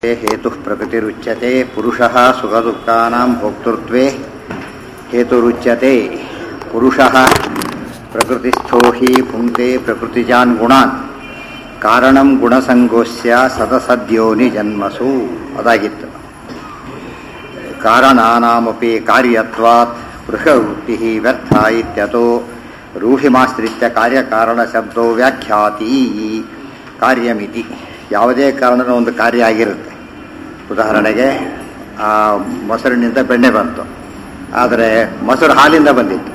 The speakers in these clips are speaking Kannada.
हेतुः प्रकृतिरुच्यते पुरुषः सुखदुःखानां भोक्तृत्वे हेतुरुच्यते पुरुषः प्रकृतिस्थो हि भुङ्क्ते प्रकृतिजान् गुणान् ಕಾರಣಂ ಗುಣಸಂಗೋಸ್ಯ ಸದಸದ್ಯೋನಿ ಜನ್ಮಸು ಅದಾಗಿತ್ತು ಕಾರಣಾನಾಮಪಿ ಕಾರ್ಯತ್ವಾತ್ ಗೃಹವೃತ್ತಿ ವ್ಯರ್ಥ ಇತ್ಯತೋ ರೂಢಿಮಾಶ್ರಿತ್ಯ ಕಾರ್ಯಕಾರಣ ಶಬ್ದೋ ವ್ಯಾಖ್ಯಾತಿ ಕಾರ್ಯಮಿತಿ ಯಾವುದೇ ಕಾರಣದ ಒಂದು ಕಾರ್ಯ ಆಗಿರುತ್ತೆ ಉದಾಹರಣೆಗೆ ಆ ಮೊಸರಿನಿಂದ ಬೆಣ್ಣೆ ಬಂತು ಆದರೆ ಮೊಸರು ಹಾಲಿಂದ ಬಂದಿತ್ತು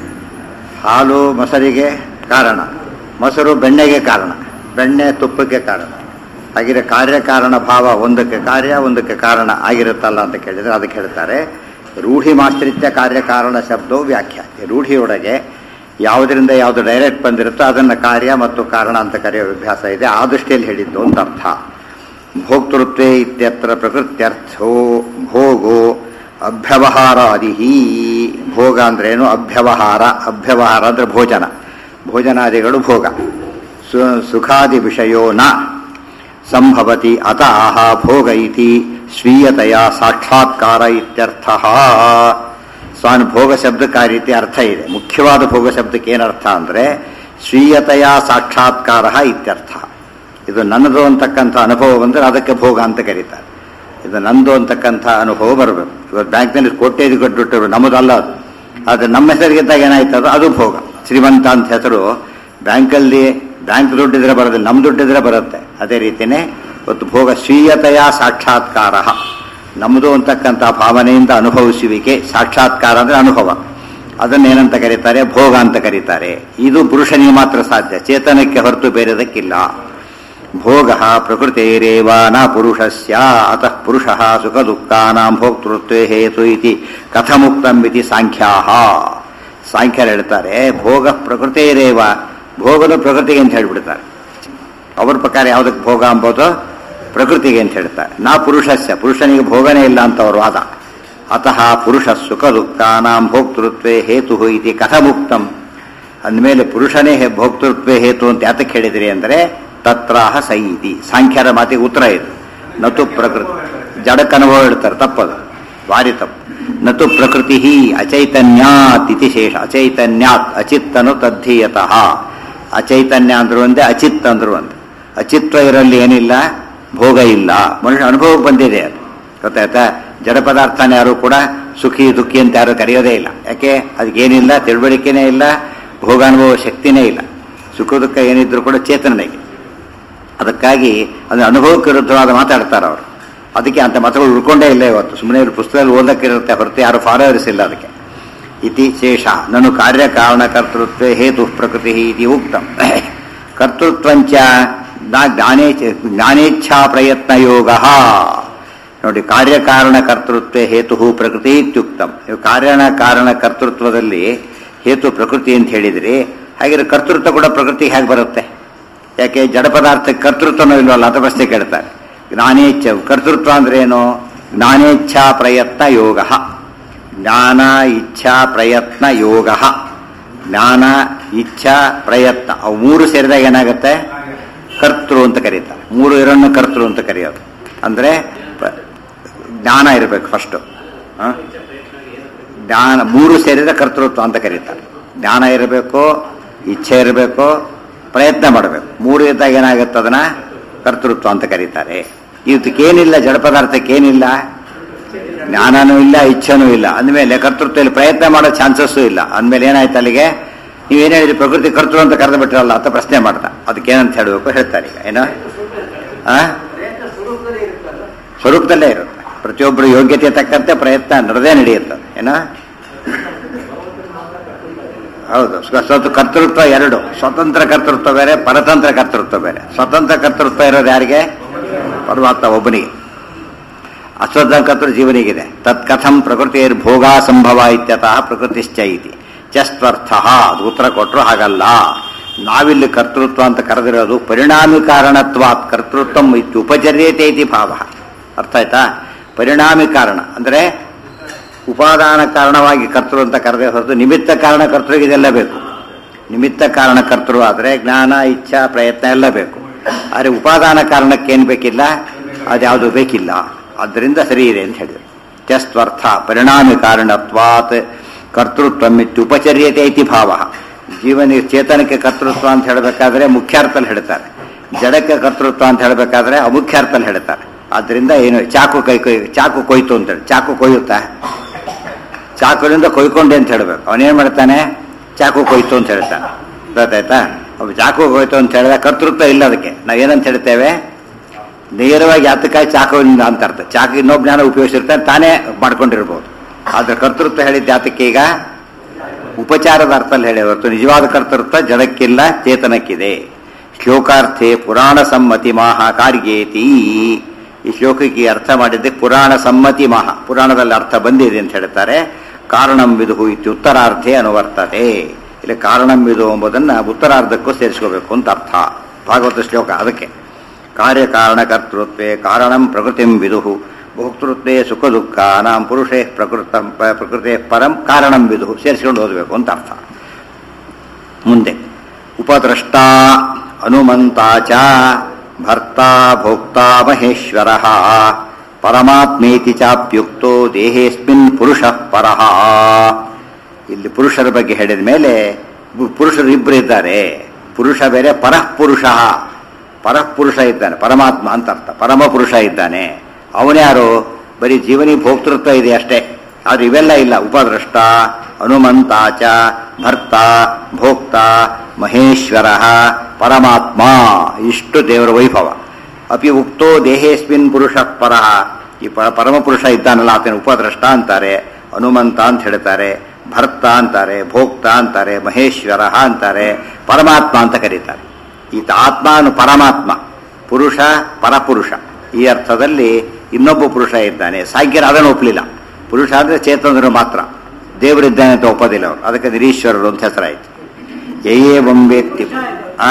ಹಾಲು ಮೊಸರಿಗೆ ಕಾರಣ ಮೊಸರು ಬೆಣ್ಣೆಗೆ ಕಾರಣ ಬೆಣ್ಣೆ ತುಪ್ಪಕ್ಕೆ ಕಾರಣ ಹಾಗಿದ್ರೆ ಕಾರ್ಯಕಾರಣ ಭಾವ ಒಂದಕ್ಕೆ ಕಾರ್ಯ ಒಂದಕ್ಕೆ ಕಾರಣ ಆಗಿರುತ್ತಲ್ಲ ಅಂತ ಕೇಳಿದರೆ ಅದಕ್ಕೆ ಹೇಳ್ತಾರೆ ರೂಢಿ ಮಾಶ್ರಿತ್ಯ ಕಾರ್ಯಕಾರಣ ಶಬ್ದವು ವ್ಯಾಖ್ಯಾ ರೂಢಿಯೊಳಗೆ ಯಾವುದರಿಂದ ಯಾವುದು ಡೈರೆಕ್ಟ್ ಬಂದಿರುತ್ತೋ ಅದನ್ನು ಕಾರ್ಯ ಮತ್ತು ಕಾರಣ ಅಂತ ಕರೆಯೋ ಅಭ್ಯಾಸ ಇದೆ ಆ ದೃಷ್ಟಿಯಲ್ಲಿ ಹೇಳಿದ್ದು ಅಂತ ಅರ್ಥ ಭೋಕ್ತೃತ್ವೇ ಇತ್ಯತ್ರ ಪ್ರಕೃತ್ಯರ್ಥೋ ಭೋಗೋ ಅಭ್ಯವಹಾರಾದಿ ಭೋಗ ಅಂದ್ರೇನು ಅಭ್ಯವಹಾರ ಅಭ್ಯವಹಾರ ಅಂದ್ರೆ ಭೋಜನ ಭೋಜನಾದಿಗಳು ಭೋಗ ಸು ಸುಖಾದಿ ವಿಷಯೋ ನ ಸಂಭವತಿ ಅತಃ ಭೋಗ ಇತಿ ಸ್ವೀಯತೆಯ ಸಾಕ್ಷಾತ್ಕಾರ ಇತ್ಯರ್ಥ ಸ್ವಾನ್ ಭೋಗ ಶಬ್ದಕ್ಕೆ ಆ ರೀತಿ ಅರ್ಥ ಇದೆ ಮುಖ್ಯವಾದ ಭೋಗ ಶಬ್ದಕ್ಕೆ ಏನರ್ಥ ಅಂದರೆ ಸ್ವೀಯತೆಯ ಸಾಕ್ಷಾತ್ಕಾರ ಇತ್ಯರ್ಥ ಇದು ನನ್ನದು ಅಂತಕ್ಕಂಥ ಅನುಭವ ಬಂದರೆ ಅದಕ್ಕೆ ಭೋಗ ಅಂತ ಕರೀತಾರೆ ಇದು ನಂದು ಅಂತಕ್ಕಂಥ ಅನುಭವ ಬರಬೇಕು ಇವತ್ತು ಬ್ಯಾಂಕ್ನಲ್ಲಿ ಕೋಟೇಜ್ ಕೊಟ್ಬಿಟ್ಟು ನಮ್ಮದಲ್ಲ ಅದು ಆದರೆ ನಮ್ಮ ಹೆಸರಿಗಿದ್ದಾಗ ಏನಾಯ್ತದ ಅದು ಭೋಗ ಶ್ರೀಮಂತ ಅಂತ ಹೆಸರು ಬ್ಯಾಂಕಲ್ಲಿ ಬ್ಯಾಂಕ್ ದುಡ್ಡಿದ್ರೆ ಬರೋದಿಲ್ಲ ನಮ್ಮ ದುಡ್ಡಿದ್ರೆ ಬರುತ್ತೆ ಅದೇ ರೀತಿಯೇ ಇವತ್ತು ಭೋಗ ಸ್ವೀಯತೆಯ ಸಾಕ್ಷಾತ್ಕಾರ ನಮ್ಮದು ಅಂತಕ್ಕಂಥ ಭಾವನೆಯಿಂದ ಅನುಭವಿಸುವಿಕೆ ಸಾಕ್ಷಾತ್ಕಾರ ಅಂದರೆ ಅನುಭವ ಅದನ್ನೇನಂತ ಕರೀತಾರೆ ಭೋಗ ಅಂತ ಕರೀತಾರೆ ಇದು ಪುರುಷನಿಗೆ ಮಾತ್ರ ಸಾಧ್ಯ ಚೇತನಕ್ಕೆ ಹೊರತು ಬೇರೆದಕ್ಕಿಲ್ಲ ಭೋಗ ಪ್ರಕೃತಿರೇವ ನ ಪುರುಷಸ್ಯ ಅತಃ ಪುರುಷ ಸುಖ ದುಃಖಾನಾಂ ಭೋಕ್ತೃತ್ವೇ ಹೇತು ಇತಿ ಕಥಮುಕ್ತಂ ಇತಿ ಸಾಂಖ್ಯಾ ಸಾಂಖ್ಯರು ಹೇಳ್ತಾರೆ ಭೋಗ ಪ್ರಕೃತಿರೇವ ಭೋಗದ ಪ್ರಕೃತಿಗೆ ಅಂತ ಹೇಳ್ಬಿಡ್ತಾರೆ ಅವ್ರ ಪ್ರಕಾರ ಯಾವುದಕ್ಕೆ ಭೋಗ ಅಂಬೋದು ಪ್ರಕೃತಿಗೆ ಅಂತ ಹೇಳ್ತಾರೆ ನಾ ಪುರುಷಸ್ಯ ಪುರುಷನಿಗೆ ಭೋಗನೇ ಇಲ್ಲ ಅಂತ ಅವ್ರ ವಾದ ಅತಃ ಪುರುಷ ಸುಖ ದುಃಖಾನಾಂ ಭೋಕ್ತೃತ್ವೇ ಹೇತು ಇತಿ ಕಥಮುಕ್ತಂ ಅಂದಮೇಲೆ ಪುರುಷನೇ ಭೋಕ್ತೃತ್ವೇ ಹೇತು ಅಂತ ಯಾತಕ್ಕೆ ಹೇಳಿದ್ರಿ ಅಂದರೆ ತತ್ರಾಹ ಸೈತಿ ಸಾಂಖ್ಯರ ಮಾತಿಗೆ ಉತ್ತರ ಇದು ನತು ಪ್ರಕೃತಿ ಜಡಕ್ಕೆ ಅನುಭವ ಹೇಳ್ತಾರೆ ತಪ್ಪದು ಭಾರಿ ತಪ್ಪು ನತು ಪ್ರಕೃತಿ ಅಚೈತನ್ಯಾತ್ ಇತಿ ಶೇಷ ಅಚೈತನ್ಯಾತ್ ಅಚಿತ್ತನು ತದ್ಧೀಯತಃ ಅಚೈತನ್ಯ ಅಂದ್ರು ಒಂದೇ ಅಚಿತ್ ಅಂದ್ರು ಒಂದೇ ಅಚಿತ್ವ ಇರಲ್ಲಿ ಏನಿಲ್ಲ ಭೋಗ ಇಲ್ಲ ಮನುಷ್ಯ ಅನುಭವಕ್ಕೆ ಬಂದಿದೆ ಅದು ಗೊತ್ತಾಯ್ತಾ ಜಡ ಪದಾರ್ಥನ ಯಾರು ಕೂಡ ಸುಖಿ ದುಃಖಿ ಅಂತ ಯಾರು ಕರೆಯೋದೇ ಇಲ್ಲ ಯಾಕೆ ಅದಕ್ಕೇನಿಲ್ಲ ತಿಳುವಳಿಕೆನೇ ಇಲ್ಲ ಭೋಗಾನುಭವ ಶಕ್ತಿನೇ ಇಲ್ಲ ಸುಖ ದುಃಖ ಏನಿದ್ರು ಕೂಡ ಚೇತನನಿಗೆ ಅದಕ್ಕಾಗಿ ಅದು ಅನುಭವಕ್ಕೆ ವಿರುದ್ಧವಾದ ಮಾತಾಡ್ತಾರೆ ಅವರು ಅದಕ್ಕೆ ಅಂತ ಮತಗಳು ಉಳ್ಕೊಂಡೇ ಇಲ್ಲ ಇವತ್ತು ಸುಮ್ಮನೆ ಇವ್ರು ಪುಸ್ತಕದಲ್ಲಿ ಓದಕ್ಕಿರುತ್ತೆ ಹೊರತು ಯಾರು ಫಾಲೋವರ್ಸ್ ಇಲ್ಲ ಅದಕ್ಕೆ ಇತಿ ಶೇಷ ನಾನು ಕಾರ್ಯಕಾರಣ ಕರ್ತೃತ್ವ ಹೇತು ಪ್ರಕೃತಿ ಇತಿ ಉಕ್ತಂ ಕರ್ತೃತ್ವಂಚ ಜ್ಞಾನೇ ಜ್ಞಾನೇಚ್ಛಾ ಪ್ರಯತ್ನ ಯೋಗ ನೋಡಿ ಕಾರ್ಯಕಾರಣ ಕರ್ತೃತ್ವ ಹೇತು ಪ್ರಕೃತಿ ಇತ್ಯುಕ್ತಂ ಕಾರ್ಯನ ಕಾರಣ ಕರ್ತೃತ್ವದಲ್ಲಿ ಹೇತು ಪ್ರಕೃತಿ ಅಂತ ಹೇಳಿದ್ರಿ ಹಾಗೆ ಕರ್ತೃತ್ವ ಕೂಡ ಪ್ರಕೃತಿ ಹೇಗೆ ಬರುತ್ತೆ ಯಾಕೆ ಜಡ ಪದಾರ್ಥಕ್ಕೆ ಕರ್ತೃತ್ವನೂ ಇಲ್ವಲ್ಲ ಅಂತ ಪ್ರಶ್ನೆ ಕೇಳ್ತಾರೆ ಜ್ಞಾನೇಚ್ಛ ಕರ್ತೃತ್ವ ಅಂದ್ರೆ ಏನು ಜ್ಞಾನೇಚ್ಛಾ ಪ್ರಯತ್ನ ಯೋಗ ಜ್ಞಾನ ಇಚ್ಛಾ ಪ್ರಯತ್ನ ಯೋಗ ಜ್ಞಾನ ಇಚ್ಛಾ ಪ್ರಯತ್ನ ಅವು ಮೂರು ಸೇರಿದಾಗ ಏನಾಗುತ್ತೆ ಕರ್ತೃ ಅಂತ ಕರೀತಾರೆ ಮೂರು ಇರನ್ನು ಕರ್ತೃ ಅಂತ ಕರೆಯೋದು ಅಂದ್ರೆ ಜ್ಞಾನ ಇರಬೇಕು ಫಸ್ಟು ಜ್ಞಾನ ಮೂರು ಸೇರಿದ ಕರ್ತೃತ್ವ ಅಂತ ಕರೀತಾರೆ ಜ್ಞಾನ ಇರಬೇಕು ಇಚ್ಛೆ ಇರಬೇಕು ಪ್ರಯತ್ನ ಮಾಡಬೇಕು ಮೂರು ಇದ್ದಾಗ ಏನಾಗುತ್ತೆ ಅದನ್ನ ಕರ್ತೃತ್ವ ಅಂತ ಕರೀತಾರೆ ಇದಕ್ಕೇನಿಲ್ಲ ಜಡ ಪದಾರ್ಥಕ್ಕೇನಿಲ್ಲ ಜ್ಞಾನನೂ ಇಲ್ಲ ಇಚ್ಛೆನೂ ಇಲ್ಲ ಅಂದಮೇಲೆ ಕರ್ತೃತ್ವದಲ್ಲಿ ಪ್ರಯತ್ನ ಮಾಡೋ ಚಾನ್ಸಸ್ಸು ಇಲ್ಲ ಅಂದಮೇಲೆ ಏನಾಯ್ತು ಅಲ್ಲಿಗೆ ನೀವೇನು ಹೇಳಿದ್ರಿ ಪ್ರಕೃತಿ ಕರ್ತೃ ಅಂತ ಕರೆದು ಬಿಟ್ಟಿರಲ್ಲ ಅಂತ ಪ್ರಶ್ನೆ ಮಾಡ್ದ ಅದಕ್ಕೇನಂತ ಹೇಳಬೇಕು ಹೇಳ್ತಾರೆ ಈಗ ಏನೋ ಆ ಸ್ವರೂಪದಲ್ಲೇ ಇರುತ್ತೆ ಪ್ರತಿಯೊಬ್ಬರು ಯೋಗ್ಯತೆ ತಕ್ಕಂತೆ ಪ್ರಯತ್ನ ನಡೆದೇ ನಡೆಯುತ್ತೆ ಏನೋ ಹೌದು ಸ್ವತಂತ್ರ ಕರ್ತೃತ್ವ ಎರಡು ಸ್ವತಂತ್ರ ಕರ್ತೃತ್ವ ಬೇರೆ ಪರತಂತ್ರ ಕರ್ತೃತ್ವ ಬೇರೆ ಸ್ವತಂತ್ರ ಕರ್ತೃತ್ವ ಇರೋದು ಯಾರಿಗೆ ಪರಮಾತ್ಮ ಒಬ್ಬನಿಗೆ ಅಸ್ವತಂತ್ರ ಕರ್ತೃ ಜೀವನಿಗಿದೆ ತತ್ಕಥಂ ಪ್ರಕೃತಿಯರ್ ಭೋಗಾ ಸಂಭವ ಇತ್ಯತಃ ಪ್ರಕೃತಿಶ್ಚ ಇತಿ ಚಸ್ತ್ವರ್ಥ ಅದು ಉತ್ತರ ಕೊಟ್ಟರು ಹಾಗಲ್ಲ ನಾವಿಲ್ಲಿ ಕರ್ತೃತ್ವ ಅಂತ ಕರೆದಿರೋದು ಪರಿಣಾಮಿ ಕಾರಣತ್ವಾತ್ ಕರ್ತೃತ್ವ ಉಪಚರ್ಯತೆ ಇತಿ ಭಾವ ಅರ್ಥ ಆಯ್ತಾ ಪರಿಣಾಮಿ ಕಾರಣ ಅಂದರೆ ಉಪಾದಾನ ಕಾರಣವಾಗಿ ಕರ್ತೃ ಅಂತ ಕರೆದೇ ಹೊರತು ನಿಮಿತ್ತ ಕಾರಣ ಕರ್ತೃಗೆ ಇದೆಲ್ಲ ಬೇಕು ನಿಮಿತ್ತ ಕಾರಣ ಕರ್ತೃ ಆದರೆ ಜ್ಞಾನ ಇಚ್ಛಾ ಪ್ರಯತ್ನ ಎಲ್ಲ ಬೇಕು ಆದರೆ ಉಪಾದಾನ ಕಾರಣಕ್ಕೆ ಏನು ಬೇಕಿಲ್ಲ ಅದ್ಯಾವುದು ಬೇಕಿಲ್ಲ ಆದ್ದರಿಂದ ಸರಿ ಇದೆ ಅಂತ ಹೇಳಿದ್ರು ತ್ಯಸ್ತ್ವರ್ಥ ಪರಿಣಾಮಿ ಕಾರಣತ್ವಾತ್ ಕರ್ತೃತ್ವ ಉಪಚರ್ಯತೆ ಇತಿ ಭಾವ ಜೀವನ ಚೇತನಕ್ಕೆ ಕರ್ತೃತ್ವ ಅಂತ ಹೇಳಬೇಕಾದ್ರೆ ಮುಖ್ಯಾರ್ಥಲ್ಲಿ ಹೇಳ್ತಾರೆ ಜಡಕ್ಕೆ ಕರ್ತೃತ್ವ ಅಂತ ಹೇಳಬೇಕಾದ್ರೆ ಅಮುಖ್ಯಾರ್ಥಲ್ಲಿ ಹೇಳ್ತಾರೆ ಆದ್ದರಿಂದ ಏನು ಚಾಕು ಕೈ ಕೊಯ್ ಚಾಕು ಕೊಯ್ತು ಅಂತೇಳಿ ಚಾಕು ಕೊಯ್ಯುತ್ತಾ ಚಾಕುವಿಂದ ಕೊಯ್ಕೊಂಡೆ ಅಂತ ಹೇಳ್ಬೇಕು ಅವನೇನ್ ಮಾಡ್ತಾನೆ ಚಾಕು ಕೊಯ್ತು ಅಂತ ಹೇಳ್ತಾನೆ ಗೊತ್ತಾಯ್ತಾ ಅವ್ ಚಾಕು ಕೊಯ್ತು ಅಂತ ಹೇಳಿದ್ರೆ ಕರ್ತೃತ್ವ ಇಲ್ಲ ಅದಕ್ಕೆ ನಾವು ಏನಂತ ಹೇಳ್ತೇವೆ ನೇರವಾಗಿ ಯಾತಕ್ಕಾಗಿ ಚಾಕುವಿನಿಂದ ಅಂತ ಅರ್ಥ ಚಾಕು ಇನ್ನೊಬ್ಬ ಜ್ಞಾನ ಉಪಯೋಗಿಸಿರ್ತಾನೆ ತಾನೇ ಮಾಡ್ಕೊಂಡಿರ್ಬೋದು ಆದ್ರೆ ಕರ್ತೃತ್ವ ಹೇಳಿದ ಯಾತಕ್ಕೆ ಈಗ ಉಪಚಾರದ ಅರ್ಥದಲ್ಲಿ ಹೇಳಿ ಹೊರತು ನಿಜವಾದ ಕರ್ತೃತ್ವ ಜಡಕ್ಕಿಲ್ಲ ಚೇತನಕ್ಕಿದೆ ಶ್ಲೋಕಾರ್ಥೆ ಪುರಾಣ ಸಮ್ಮತಿ ಮಾಹ ಕಾರ್ಯೇತಿ ಈ ಶ್ಲೋಕಕ್ಕೆ ಅರ್ಥ ಮಾಡಿದ್ದೆ ಪುರಾಣ ಸಮ್ಮತಿ ಮಾಹ ಪುರಾಣದಲ್ಲಿ ಅರ್ಥ ಬಂದಿದೆ ಅಂತ ಹೇಳ್ತಾರೆ ಕಾರಣಂ ವಿದುಹು ಇತ್ತು ಉತ್ತರಾರ್ಥೆ ಅನುವರ್ತತೆ ಇಲ್ಲಿ ಕಾರಣಂ ವಿದು ಎಂಬುದನ್ನ ಉತ್ತರಾರ್ಧಕ್ಕೂ ಸೇರಿಸ್ಕೋಬೇಕು ಅಂತ ಅರ್ಥ ಭಾಗವತ ಶ್ಲೋಕ ಅದಕ್ಕೆ ಕಾರ್ಯಕಾರಣ ಕರ್ತೃತ್ವೇ ಕಾರಣಂ ಪ್ರಕೃತಿಂ ವಿದುಹು ಭೋಕ್ತೃತ್ವೇ ಸುಖ ದುಃಖ ನಾಂ ಪುರುಷೇ ಪ್ರಕೃತ ಪ್ರಕೃತಿ ಪರಂ ಕಾರಣಂ ವಿದುಹು ಸೇರಿಸ್ಕೊಂಡು ಓದಬೇಕು ಅಂತ ಅರ್ಥ ಮುಂದೆ ಉಪದ್ರಷ್ಟ ಹನುಮಂತ ಚ ಭರ್ತ ಭೋಕ್ತ ಮಹೇಶ್ವರ ಪರಮಾತ್ಮೇತಿ ಚಾಪ್ಯುಕ್ತೋ ದೇಹೇಸ್ಮಿನ್ ಪುರುಷ ಪರಃ ಇಲ್ಲಿ ಪುರುಷರ ಬಗ್ಗೆ ಹೇಳಿದ ಮೇಲೆ ಪು- ಪುರುಷರು ಇಬ್ಬರು ಇದ್ದಾರೆ ಪುರುಷ ಬೇರೆ ಪರಃ ಪುರುಷ ಪರಃ ಪುರುಷ ಇದ್ದಾನೆ ಪರಮಾತ್ಮ ಅಂತ ಅರ್ಥ ಪರಮ ಪುರುಷ ಇದ್ದಾನೆ ಅವನ್ಯಾರು ಬರೀ ಜೀವನಿ ಭೋಕ್ತೃತ್ವ ಇದೆ ಅಷ್ಟೇ ಆದ್ರೆ ಇವೆಲ್ಲ ಇಲ್ಲ ಉಪದ್ರಷ್ಟ ಹನುಮಂತ ಚ ಭರ್ತ ಭೋಕ್ತ ಮಹೇಶ್ವರ ಪರಮಾತ್ಮ ಇಷ್ಟು ದೇವರ ವೈಭವ ಅಪಿ ಉಕ್ತೋ ದೇಹೇಸ್ಮಿನ್ ಪುರುಷ ಪರಃ ಈ ಪ- ಪರಮಪುರುಷ ಇದ್ದಾನಲ್ಲ ಆತನ ಉಪದ್ರಷ್ಟ ಅಂತಾರೆ ಹನುಮಂತ ಅಂತ ಹೇಳ್ತಾರೆ ಭರ್ತ ಅಂತಾರೆ ಭೋಕ್ತ ಅಂತಾರೆ ಮಹೇಶ್ವರ ಅಂತಾರೆ ಪರಮಾತ್ಮ ಅಂತ ಕರೀತಾರೆ ಈತ ಆತ್ಮನು ಪರಮಾತ್ಮ ಪುರುಷ ಪರಪುರುಷ ಈ ಅರ್ಥದಲ್ಲಿ ಇನ್ನೊಬ್ಬ ಪುರುಷ ಇದ್ದಾನೆ ಸಾಗ್ಯರ ಅದನ್ನು ಒಪ್ಪಲಿಲ್ಲ ಪುರುಷ ಅಂದ್ರೆ ಚೇತನರು ಮಾತ್ರ ದೇವರಿದ್ದಾನೆ ಅಂತ ಒಪ್ಪೋದಿಲ್ಲ ಅವರು ಅದಕ್ಕೆ ನಿರೀಶ್ವರರು ಅಂತ ಹೆಸರಾಯಿತು ಯಯೇ ವ್ಯಕ್ತಿ ಆ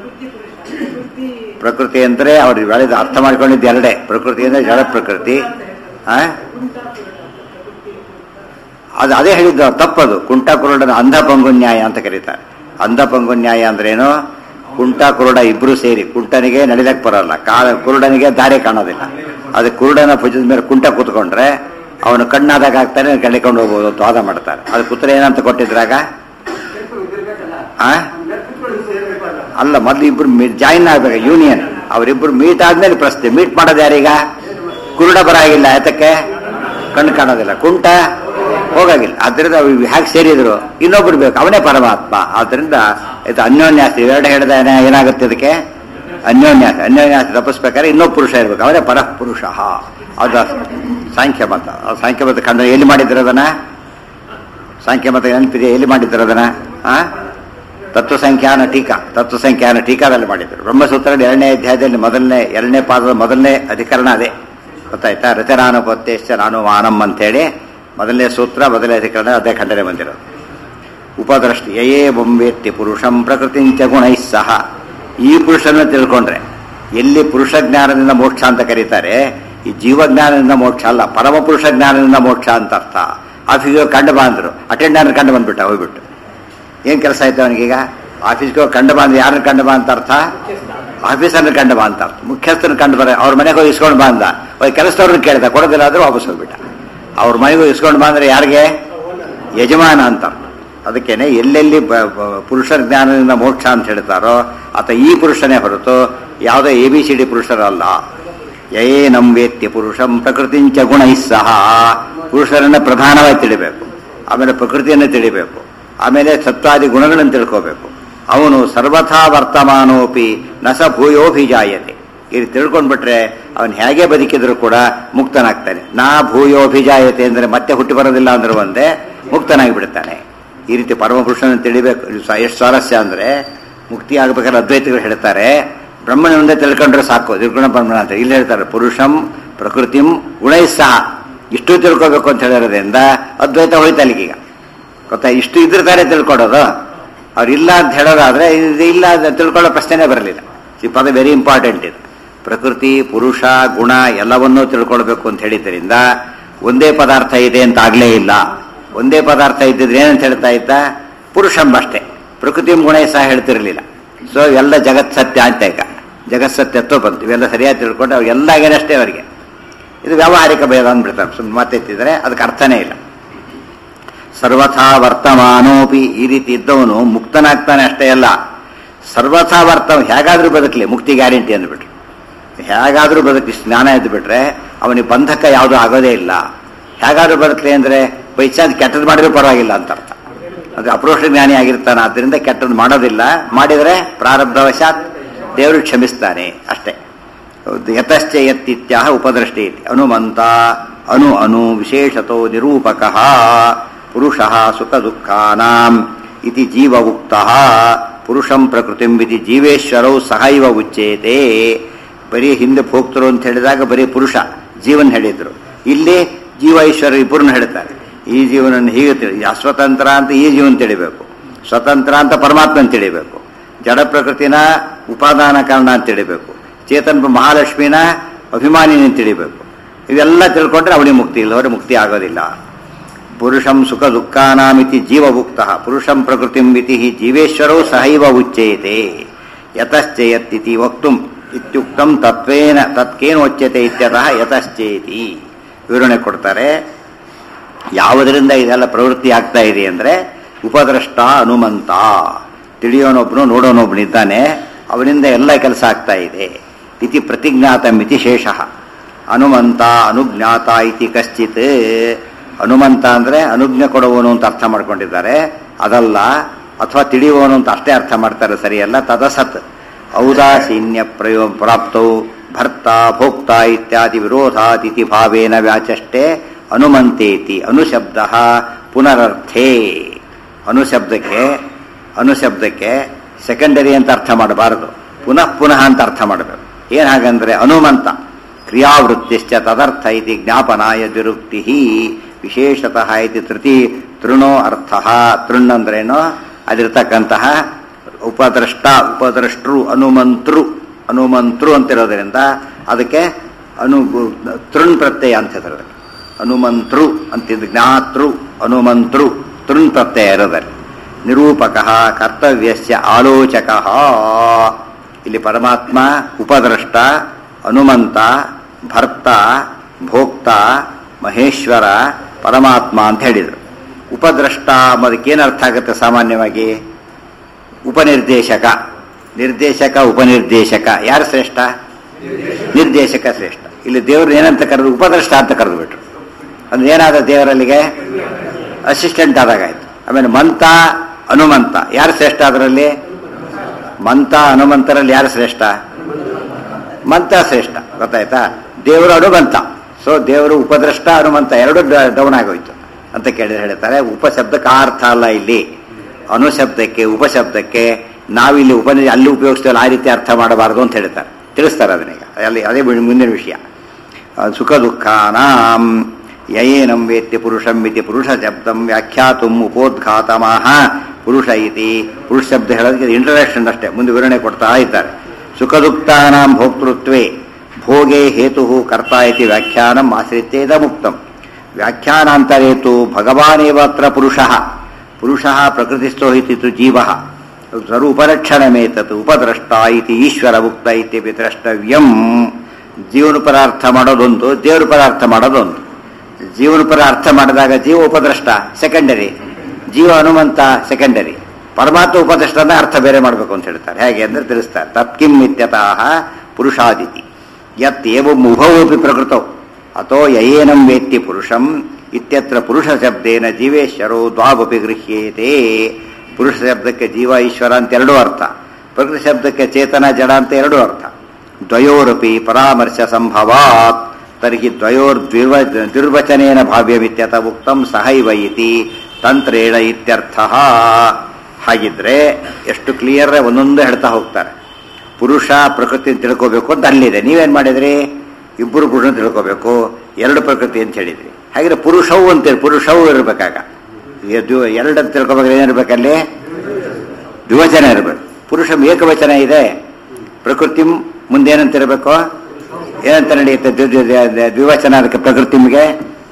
ಪ್ರಕೃತಿ ಅಂದ್ರೆ ಅವ್ರು ಬೆಳೆದ ಅರ್ಥ ಮಾಡ್ಕೊಂಡಿದ್ದು ಎರಡೇ ಪ್ರಕೃತಿ ಅಂದ್ರೆ ಜಡ ಪ್ರಕೃತಿ ಆ ಅದು ಅದೇ ಹೇಳಿದ್ದು ತಪ್ಪದು ಕುಂಟ ಕುರುಡನ ಅಂಧ ಪಂಗುನ್ಯಾಯ ಅಂತ ಕರೀತಾರೆ ಅಂಧ ಪಂಗುನ್ಯಾಯ ಅಂದ್ರೇನು ಕುಂಟ ಕುರುಡ ಇಬ್ರು ಸೇರಿ ಕುಂಟನಿಗೆ ನಡಿಲಕ್ ಬರಲ್ಲ ಕಾಲ ಕುರುಡನಿಗೆ ದಾರಿ ಕಾಣೋದಿಲ್ಲ ಅದು ಕುರುಡನ ಭುಜದ ಮೇಲೆ ಕುಂಟ ಕೂತ್ಕೊಂಡ್ರೆ ಅವನು ಕಣ್ಣಾದಾಗ ಆಗ್ತಾನೆ ಕಳ್ಕೊಂಡು ಹೋಗ್ಬೋದು ಅಂತ ವಾದ ಮಾಡ್ತಾರೆ ಅದು ಕುತ್ರ ಏನಂತ ಕೊಟ್ಟಿದ್ರಾಗ ಆ ಅಲ್ಲ ಮೊದ್ಲು ಇಬ್ರು ಜಾಯಿನ್ ಆಗ್ಬೇಕು ಯೂನಿಯನ್ ಅವರಿಬ್ರು ಮೀಟ್ ಆದ್ಮೇಲೆ ಪ್ರಶ್ನೆ ಮೀಟ್ ಮಾಡೋದು ಯಾರೀಗ ಕುರುಡ ಬರಾಗಿಲ್ಲ ಯಾತಕ್ಕೆ ಕಣ್ಣು ಕಾಣೋದಿಲ್ಲ ಕುಂಟ ಹೋಗಾಗಿಲ್ಲ ಆದ್ರಿಂದ ಹ್ಯಾಕ್ ಸೇರಿದ್ರು ಇನ್ನೊಬ್ರು ಬೇಕು ಅವನೇ ಪರಮಾತ್ಮ ಆದ್ರಿಂದ ಇದು ಅನ್ಯೋನ್ಯಾಸ ಇವೆರಡು ಹೇಳಿದ ಏನಾಗುತ್ತೆ ಇದಕ್ಕೆ ಅನ್ಯೋನ್ಯಾಸ ಅನ್ಯೋನ್ಯಾಸ ತಪ್ಪಿಸ್ಬೇಕಾದ್ರೆ ಇನ್ನೊಬ್ಬ ಪುರುಷ ಇರ್ಬೇಕು ಅವನೇ ಪರಃ ಪುರುಷ ಅದು ಸಾಂಖ್ಯ ಮತ ಆ ಸಾಂಖ್ಯ ಮತ ಕಂಡ ಎಲ್ಲಿ ಮಾಡಿದ್ರು ಅದನ್ನ ಸಾಂಖ್ಯ ಮತ ನೆನಪಿದೆ ಎಲ್ಲಿ ಮಾಡಿದ್ರು ಅದನ್ನ ಆ ತತ್ವ ಸಂಖ್ಯಾನ ಟೀಕಾ ತತ್ವ ಸಂಖ್ಯಾನ ಟೀಕಾದಲ್ಲಿ ಮಾಡಿದ್ರು ಬ್ರಹ್ಮಸೂತ್ರ ಎರಡನೇ ಅಧ್ಯಾಯದಲ್ಲಿ ಮೊದಲನೇ ಎರಡನೇ ಪಾದದ ಮೊದಲನೇ ಅಧಿಕರಣ ಅದೇ ಗೊತ್ತಾಯ್ತಾ ರಚನಾನುಪತ್ತೇಶ್ಚ ನಾನುಮಾನಂ ಅಂತೇಳಿ ಮೊದಲನೇ ಸೂತ್ರ ಮೊದಲನೇ ಅಧಿಕರಣ ಅದೇ ಖಂಡನೆ ಬಂದಿರೋದು ಉಪದೃಷ್ಟಿ ಯಯೇ ಬೊಂಬೇತ್ತಿ ಪುರುಷಂ ಪ್ರಕೃತಿಂಚ ಗುಣೈ ಸಹ ಈ ಪುರುಷನ ತಿಳ್ಕೊಂಡ್ರೆ ಎಲ್ಲಿ ಪುರುಷ ಜ್ಞಾನದಿಂದ ಮೋಕ್ಷ ಅಂತ ಕರೀತಾರೆ ಈ ಜೀವಜ್ಞಾನದಿಂದ ಮೋಕ್ಷ ಅಲ್ಲ ಪರಮ ಪುರುಷ ಜ್ಞಾನದಿಂದ ಮೋಕ್ಷ ಅಂತ ಅರ್ಥ ಆಫೀಸ್ಗೆ ಕಂಡು ಬಾ ಅಂದ್ರು ಅಟೆಂಡರ್ ಕಂಡು ಬಂದ್ಬಿಟ್ಟ ಹೋಗ್ಬಿಟ್ಟು ಏನ್ ಕೆಲಸ ಆಯ್ತು ಅವನಿಗೀಗ ಆಫೀಸ್ಗೆ ಹೋಗಿ ಕಂಡು ಬಾ ಅಂದ್ರೆ ಯಾರನ್ನ ಕಂಡು ಬಾ ಅಂತ ಅರ್ಥ ಆಫೀಸರ್ನ ಕಂಡು ಬಾ ಅಂತ ಅರ್ಥ ಮುಖ್ಯಸ್ಥನ ಕಂಡು ಬರ ಅವ್ರ ಮನೆಗೆ ಹೋಗಿ ಇಸ್ಕೊಂಡು ಬಾ ಅಂದ ಹೋಗಿ ಕೆಲಸದವ್ರನ್ನ ಕೇಳಿದ ಕೊಡೋದಿಲ್ಲ ಆದ್ರೂ ವಾಪಸ್ ಹೋಗ್ಬಿಟ್ಟ ಅವ್ರ ಮನೆಗೆ ಹೋಗಿ ಇಸ್ಕೊಂಡು ಬಾ ಅಂದ್ರೆ ಯಾರಿಗೆ ಯಜಮಾನ ಅಂತ ಅರ್ಥ. ಅದಕ್ಕೇನೆ ಎಲ್ಲೆಲ್ಲಿ ಬ- ಬ- ಪುರುಷರ ಜ್ಞಾನದಿಂದ ಮೋಕ್ಷ ಅಂತ ಹೇಳ್ತಾರೋ ಆತ ಈ ಪುರುಷನೇ ಹೊರತು ಯಾವುದೇ ಎ ಬಿ ಸಿ ಡಿ ಪುರುಷರಲ್ಲ ಯೇ ನಂ ವೇತ್ಯ ಪುರುಷಂ ಪ್ರಕೃತಿಂಚ ಗುಣೈ ಸಹ ಪುರುಷರನ್ನ ಪ್ರಧಾನವಾಗಿ ತಿಳಿಬೇಕು ಆಮೇಲೆ ಪ್ರಕೃತಿಯನ್ನು ತಿಳಿಬೇಕು ಆಮೇಲೆ ಸತ್ವಾದಿ ಗುಣಗಳನ್ನು ತಿಳ್ಕೋಬೇಕು ಅವನು ಸರ್ವಥಾ ವರ್ತಮಾನೋಪಿ ನಸ ಭೂಯೋಭಿಜಾಯತೆ ಇದು ತಿಳ್ಕೊಂಡ್ಬಿಟ್ರೆ ಅವನು ಹೇಗೆ ಬದುಕಿದ್ರು ಕೂಡ ಮುಕ್ತನಾಗ್ತಾನೆ ನಾ ಭೂಯೋಭಿಜಾಯತೆ ಅಂದ್ರೆ ಮತ್ತೆ ಹುಟ್ಟಿ ಬರೋದಿಲ್ಲ ಅಂದ್ರೆ ಒಂದೇ ಮುಕ್ತನಾಗಿ ಬಿಡ್ತಾನೆ ಈ ರೀತಿ ಪರಮಪುರುಷನ ತಿಳಿಬೇಕು ಇದು ಸ- ಎಷ್ಟು ಸ್ವಾರಸ್ಯ ಅಂದ್ರೆ ಮುಕ್ತಿ ಆಗ್ಬೇಕಾದ್ರೆ ಅದ್ವೈತಗಳು ಹೇಳ್ತಾರೆ ಬ್ರಹ್ಮನೊಂದೇ ತಿಳ್ಕೊಂಡ್ರೆ ಸಾಕು ನಿರ್ಗುಣ ಬ್ರಹ್ಮಣ ಅಂತ ಇಲ್ಲಿ ಹೇಳ್ತಾರೆ ಪುರುಷಂ ಪ್ರಕೃತಿಂ ಗುಣೈ ಸಹ ಇಷ್ಟು ತಿಳ್ಕೋಬೇಕು ಅಂತ ಹೇಳಿರೋದ್ರಿಂದ ಅದ್ವೈತ ಹೋಯ್ತು ಅಲ್ಲಿಗೀಗ ಗೊತ್ತಾ ಇಷ್ಟು ಇದ್ರ ತಾನೇ ತಿಳ್ಕೊಡೋದು ಅವ್ರು ಇಲ್ಲ ಅಂತ ಹೇಳೋದಾದ್ರೆ ಇದು ಇಲ್ಲ ಅಂತ ತಿಳ್ಕೊಳ್ಳೋ ಪ್ರಶ್ನೆನೇ ಬರಲಿಲ್ಲ ಈ ಪದ ವೆರಿ ಇಂಪಾರ್ಟೆಂಟ್ ಇದು ಪ್ರಕೃತಿ ಪುರುಷ ಗುಣ ಎಲ್ಲವನ್ನೂ ತಿಳ್ಕೊಳ್ಬೇಕು ಅಂತ ಹೇಳಿದ್ರಿಂದ ಒಂದೇ ಪದಾರ್ಥ ಇದೆ ಅಂತ ಆಗ್ಲೇ ಇಲ್ಲ ಒಂದೇ ಪದಾರ್ಥ ಇದ್ದಿದ್ರೆ ಏನಂತ ಹೇಳ್ತಾ ಇದ್ದ ಪುರುಷಂಬ ಅಷ್ಟೇ ಪ್ರಕೃತಿ ಗುಣ ಸಹ ಹೇಳ್ತಿರ್ಲಿಲ್ಲ ಸೊ ಎಲ್ಲ ಜಗತ್ ಸತ್ಯ ಅಂತ ಈಗ ಜಗತ್ಸತ್ಯತ್ವ ಬಂತು ಇವೆಲ್ಲ ಸರಿಯಾಗಿ ತಿಳ್ಕೊಂಡು ಅವ್ರಿಗೆಲ್ಲ ಅಷ್ಟೇ ಅವರಿಗೆ ಇದು ವ್ಯಾವಹಾರಿಕ ಭೇದ ಅಂದ್ಬಿಡ್ತಾರೆ ಸುಮ್ಮನೆ ಮಾತೆತ್ತಿದ್ರೆ ಅದಕ್ಕೆ ಅರ್ಥನೇ ಇಲ್ಲ ಸರ್ವಥಾ ವರ್ತಮಾನೋಪಿ ಈ ರೀತಿ ಇದ್ದವನು ಮುಕ್ತನಾಗ್ತಾನೆ ಅಷ್ಟೇ ಅಲ್ಲ ಸರ್ವಥಾ ವರ್ತ ಹೇಗಾದ್ರೂ ಬದುಕಲಿ ಮುಕ್ತಿ ಗ್ಯಾರಂಟಿ ಅಂದ್ಬಿಟ್ರು ಹೇಗಾದ್ರೂ ಬದುಕಿ ಸ್ನಾನ ಎದ್ದು ಬಿಟ್ರೆ ಅವನಿಗೆ ಬಂಧಕ ಯಾವುದೂ ಆಗೋದೇ ಇಲ್ಲ ಹೇಗಾದ್ರೂ ಬದುಕಲಿ ಅಂದ್ರೆ ಬೈ ಚಾನ್ಸ್ ಕೆಟ್ಟದ್ದು ಮಾಡಿದ್ರೂ ಪರವಾಗಿಲ್ಲ ಅಂತ ಅರ್ಥ ಅದು ಅಪ್ರೋಷ ಜ್ಞಾನಿ ಆಗಿರ್ತಾನೆ ಆದ್ದರಿಂದ ಕೆಟ್ಟದ್ದು ಮಾಡೋದಿಲ್ಲ ಮಾಡಿದರೆ ಪ್ರಾರಬ್ಧವಶಾತ್ ದೇವರು ಕ್ಷಮಿಸ್ತಾನೆ ಅಷ್ಟೇ ಯತಶ್ಚ ಯತ್ತಿತ್ಯಾಹ ಉಪದೃಷ್ಟಿ ಇತಿ ಅನುಮಂತ ಅನು ಅನು ವಿಶೇಷತೋ ನಿರೂಪಕ ಪುರುಷ ಸುಖ ದುಃಖಾನಾಂ ಇತಿ ಜೀವ ಉಕ್ತ ಪುರುಷಂ ಪ್ರಕೃತಿಂ ಇತಿ ಜೀವೇಶ್ವರೌ ಸಹೈವ ಉಚ್ಚೇತೆ ಬರೀ ಹಿಂದೆ ಭೋಕ್ತರು ಅಂತ ಹೇಳಿದಾಗ ಬರೀ ಪುರುಷ ಜೀವನ್ ಹೇಳಿದ್ರು ಇಲ್ಲಿ ಜೀವ ಈಶ್ವರ ಇಬ್ಬರನ್ನ ಹೇಳ್ತಾರೆ ಈ ಜೀವನನ್ನು ಹೀಗೆ ತಿಳಿ ಅಸ್ವತಂತ್ರ ಅಂತ ಈ ಜೀವನ ತಿಳಿಬೇಕು ಸ್ವತಂತ್ರ ಅಂತ ಪರಮಾತ್ಮನ ತಿಳಿಬೇಕು ಜಡ ಪ್ರಕೃತಿನ ಉಪಾದಾನ ಕಾರಣ ಅಂತ ತಿಳಿಬೇಕು ಚೇತನ್ ಮಹಾಲಕ್ಷ್ಮಿನ ಅಭಿಮಾನಿನ ತಿಳಿಬೇಕು ಇವೆಲ್ಲ ತಿಳ್ಕೊಂಡ್ರೆ ಅವನಿಗೆ ಮುಕ್ತಿ ಇಲ್ಲವರೆ ಮುಕ್ತಿ ಆಗೋದಿಲ್ಲ ಪುರುಷಂ ಸುಖ ದುಃಖಾನಾಮಿತಿ ಜೀವಭುಕ್ತ ಪುರುಷಂ ಪ್ರಕೃತಿಂ ಇತಿ ಜೀವೇಶ್ವರೌ ಸಹೈವ ಉಚ್ಯೇತೆ ಯತಶ್ಚೇಯತ್ತಿತಿ ವಕ್ತುಂ ಇತ್ಯುಕ್ತಂ ತತ್ವೇನ ತತ್ಕೇನೋಚ್ಯತೆ ಇತ್ಯತಃ ಯತಶ್ಚೇತಿ ವಿವರಣೆ ಕೊಡ್ತಾರೆ ಯಾವುದರಿಂದ ಇದೆಲ್ಲ ಪ್ರವೃತ್ತಿ ಆಗ್ತಾ ಇದೆ ಅಂದ್ರೆ ಉಪದ್ರಷ್ಟ ಹನುಮಂತ ತಿಳಿಯೋನೊಬ್ನು ನೋಡೋನೊಬ್ನಿದ್ದಾನೆ ಅವನಿಂದ ಎಲ್ಲ ಕೆಲಸ ಆಗ್ತಾ ಇದೆ ಇತಿ ಪ್ರತಿಜ್ಞಾತ ಮಿತಿ ಶೇಷ ಹನುಮಂತ ಅನುಜ್ಞಾತ ಇತಿ ಕಶ್ಚಿತ್ ಹನುಮಂತ ಅಂದ್ರೆ ಅನುಜ್ಞೆ ಕೊಡುವವನು ಅಂತ ಅರ್ಥ ಮಾಡ್ಕೊಂಡಿದ್ದಾರೆ ಅದಲ್ಲ ಅಥವಾ ತಿಳಿಯುವವನು ಅಂತ ಅಷ್ಟೇ ಅರ್ಥ ಮಾಡ್ತಾರೆ ಸರಿಯಲ್ಲ ತದಸತ್ ಔದಾಸೀನ್ಯ ಪ್ರಯೋ ಪ್ರಾಪ್ತೌ ಭರ್ತ ಭೋಕ್ತ ಇತ್ಯಾದಿ ವಿರೋಧಾತಿಥಿ ಭಾವೇನ ವ್ಯಾಚಷ್ಟೇ ಅನುಮಂತೇತಿ ಅನುಶಬ್ದ ಪುನರರ್ಥೇ ಅನುಶಬ್ದಕ್ಕೆ ಅನುಶಬ್ದಕ್ಕೆ ಸೆಕೆಂಡರಿ ಅಂತ ಅರ್ಥ ಮಾಡಬಾರದು ಪುನಃ ಪುನಃ ಅಂತ ಅರ್ಥ ಮಾಡಬೇಕು ಏನ್ ಹಾಗಂದ್ರೆ ಅನುಮಂತ ಕ್ರಿಯಾವೃತ್ತಿಶ್ಚ ತದರ್ಥ ಇತಿ ಜ್ಞಾಪನಾಯ ದುರುಕ್ತಿ ವಿಶೇಷತಃ ಇತಿ ತೃತಿ ತೃಣೋ ಅರ್ಥ ತೃಣ್ ಅಂದ್ರೇನು ಅದಿರ್ತಕ್ಕಂತಹ ಉಪದ್ರಷ್ಟ ಉಪದ್ರಷ್ಟರು ಅನುಮಂತ್ರು ಅನುಮಂತ್ರು ಅಂತಿರೋದ್ರಿಂದ ಅದಕ್ಕೆ ಅನು ತೃಣ್ ಪ್ರತ್ಯಯ ಅಂತ ಹೇಳ್ತಾರೆ ಹನುಮಂತ್ರು ಅಂತಿದ್ದು ಜ್ಞಾತೃ ಹನುಮಂತ್ರು ತೃಣ್ ಪ್ರತ್ಯಯ ಇರೋದಲ್ಲಿ ನಿರೂಪಕ ಕರ್ತವ್ಯಸ್ಯ ಆಲೋಚಕ ಇಲ್ಲಿ ಪರಮಾತ್ಮ ಉಪದ್ರಷ್ಟ ಹನುಮಂತ ಭರ್ತ ಭೋಕ್ತ ಮಹೇಶ್ವರ ಪರಮಾತ್ಮ ಅಂತ ಹೇಳಿದರು ಉಪದ್ರಷ್ಟ ಅನ್ನೋದಕ್ಕೇನು ಅರ್ಥ ಆಗುತ್ತೆ ಸಾಮಾನ್ಯವಾಗಿ ಉಪನಿರ್ದೇಶಕ ನಿರ್ದೇಶಕ ಉಪನಿರ್ದೇಶಕ ಯಾರು ಶ್ರೇಷ್ಠ ನಿರ್ದೇಶಕ ಶ್ರೇಷ್ಠ ಇಲ್ಲಿ ದೇವರು ಏನಂತ ಕರೆದು ಉಪದ್ರಷ್ಟ ಅಂತ ಕರೆದು ಬಿಟ್ರು ಅಂದ್ರೆ ಏನಾದ ದೇವರಲ್ಲಿಗೆ ಅಸಿಸ್ಟೆಂಟ್ ಆದಾಗಾಯ್ತು ಆಮೇಲೆ ಮಂತ ಹನುಮಂತ ಯಾರು ಶ್ರೇಷ್ಠ ಅದರಲ್ಲಿ ಮಂತ ಹನುಮಂತರಲ್ಲಿ ಯಾರು ಶ್ರೇಷ್ಠ ಮಂತ ಶ್ರೇಷ್ಠ ಗೊತ್ತಾಯ್ತಾ ದೇವರು ಹನುಮಂತ ಸೊ ದೇವರು ಉಪದ್ರಷ್ಟ ಹನುಮಂತ ಎರಡು ಡೌನ್ ಆಗೋಯ್ತು ಅಂತ ಕೇಳಿ ಹೇಳ್ತಾರೆ ಉಪಶಬ್ದಕ್ಕೆ ಆ ಅರ್ಥ ಅಲ್ಲ ಇಲ್ಲಿ ಅನುಶಬ್ದಕ್ಕೆ ಉಪಶಬ್ದಕ್ಕೆ ನಾವಿಲ್ಲಿ ಉಪನಿ ಅಲ್ಲಿ ಉಪಯೋಗಿಸ್ತೇವಲ್ಲ ಆ ರೀತಿ ಅರ್ಥ ಮಾಡಬಾರದು ಅಂತ ಹೇಳ್ತಾರೆ ತಿಳಿಸ್ತಾರೆ ಅದನ್ನೀಗ ಅಲ್ಲಿ ಅದೇ ಮುಂದಿನ ವಿಷಯ ಸುಖ ದುಃಖಾನಾಂ ಯಯೇನಂ ವೇತ್ತಿ ಪುರುಷಂ ಇತಿ ಪುರುಷ ಶಬ್ದಂ ವ್ಯಾಖ್ಯಾತುಂ ಉಪೋದ್ಘಾತಮಾಹ ಪುರುಷ ಇತಿ ಪುರುಷ ಶಬ್ದ ಹೇಳೋದಕ್ಕೆ ಇಂಟ್ರಡಕ್ಷನ್ ಅಷ್ಟೇ ಮುಂದೆ ವಿವರಣೆ ಕೊಡ್ತಾ ಇದ್ದಾರೆ ಸುಖ ದುಃಖಾನಾಂ ಭೋಕ್ತೃತ್ವೇ ಭೋಗೆ ಹೇತು ಕರ್ತ ಇತಿ ವ್ಯಾಖ್ಯಾನಂ ಆಶ್ರಿತ್ಯ ಇದ ಮುಕ್ತಂ ವ್ಯಾಖ್ಯಾನಾಂತರೇತು ಭಗವಾನೇವ ಅತ್ರ ಪುರುಷಃ ಪುರುಷಃ ಪ್ರಕೃತಿಸ್ಥೋ ಇತಿ ತು ಜೀವಃ ಸ್ವರೂಪಲಕ್ಷಣಮೇತತ್ ಉಪದ್ರಷ್ಟ ಇತಿ ಈಶ್ವರ ಉಕ್ತ ಇತಿ ದ್ರಷ್ಟವ್ಯಂ ಜೀವನ ಪರ ಅರ್ಥ ಮಾಡೋದೊಂದು ದೇವ್ರ ಪರ ಅರ್ಥ ಮಾಡೋದೊಂದು ಜೀವನ ಪರ ಅರ್ಥ ಮಾಡಿದಾಗ ಜೀವ ಉಪದ್ರಷ್ಟ ಸೆಕೆಂಡರಿ ಜೀವ ಹನುಮಂತ ಸೆಕೆಂಡರಿ ಪರಮಾತ್ಮ ಉಪದ್ರಷ್ಟ ಅಂದ್ರೆ ಅರ್ಥ ಬೇರೆ ಮಾಡಬೇಕು ಅಂತ ಹೇಳ್ತಾರೆ ಹೇಗೆ ಅಂದ್ರೆ ತಿಳಿಸ್ತಾರೆ ತತ್ಕಿಂ ಇತ್ಯತಃ ಪುರುಷಾದಿತಿ ಯತ್ ಏವಂ ಉಭವೋಪಿ ಪ್ರಕೃತೌ ಅಥೋ ಯಯೇನಂ ವೇತ್ತಿ ಪುರುಷಂ ಇತ್ಯತ್ರ ಪುರುಷ ಶಬ್ದೇನ ಜೀವೇಶ್ವರೋ ದ್ವಾವಪಿ ಗೃಹ್ಯೇತೆ ಪುರುಷ ಶಬ್ದಕ್ಕೆ ಜೀವ ಈಶ್ವರ ಅಂತ ಎರಡೂ ಅರ್ಥ ಪ್ರಕೃತಿ ಶಬ್ದಕ್ಕೆ ಚೇತನ ಜಡ ಅಂತ ಎರಡೂ ಅರ್ಥ ದ್ವಯೋರಪಿ ಪರಾಮರ್ಶ ಸಂಭವಾತ್ ತರ್ಹಿ ದ್ವಯೋರ್ದ್ವಿರ್ವ ದುರ್ವಚನೇನ ಭಾವ್ಯವಿತ್ಯತ ಉಕ್ತಂ ಸಹೈವ ಇತಿ ತಂತ್ರೇಣ ಇತ್ಯರ್ಥ ಹಾಗಿದ್ರೆ ಎಷ್ಟು ಕ್ಲಿಯರ್ ಒಂದೊಂದು ಹೇಳ್ತಾ ಹೋಗ್ತಾರೆ ಪುರುಷ ಪ್ರಕೃತಿ ತಿಳ್ಕೋಬೇಕು ಅಂತ ಅಲ್ಲಿದೆ ನೀವೇನ್ ಮಾಡಿದ್ರಿ ಇಬ್ಬರು ಪುರುಷನ ತಿಳ್ಕೋಬೇಕು ಎರಡು ಪ್ರಕೃತಿ ಅಂತ ಹೇಳಿದ್ರಿ ಹಾಗಿದ್ರೆ ಪುರುಷವು ಅಂತೇಳಿ ಪುರುಷವು ಇರಬೇಕಾಗ ಎರಡು ಅಂತ ತಿಳ್ಕೊಬೇಕಾದ್ರೆ ಏನಿರ್ಬೇಕಲ್ಲಿ ದ್ವಿವಚನ ಇರಬೇಕು ಪುರುಷ ಏಕವಚನ ಇದೆ ಪ್ರಕೃತಿ ಮುಂದೇನಂತ ಇರಬೇಕು ಏನಂತ ನಡೆಯುತ್ತೆ ದ್ವಿವಚನ ಅದಕ್ಕೆ ಪ್ರಕೃತಿಗೆ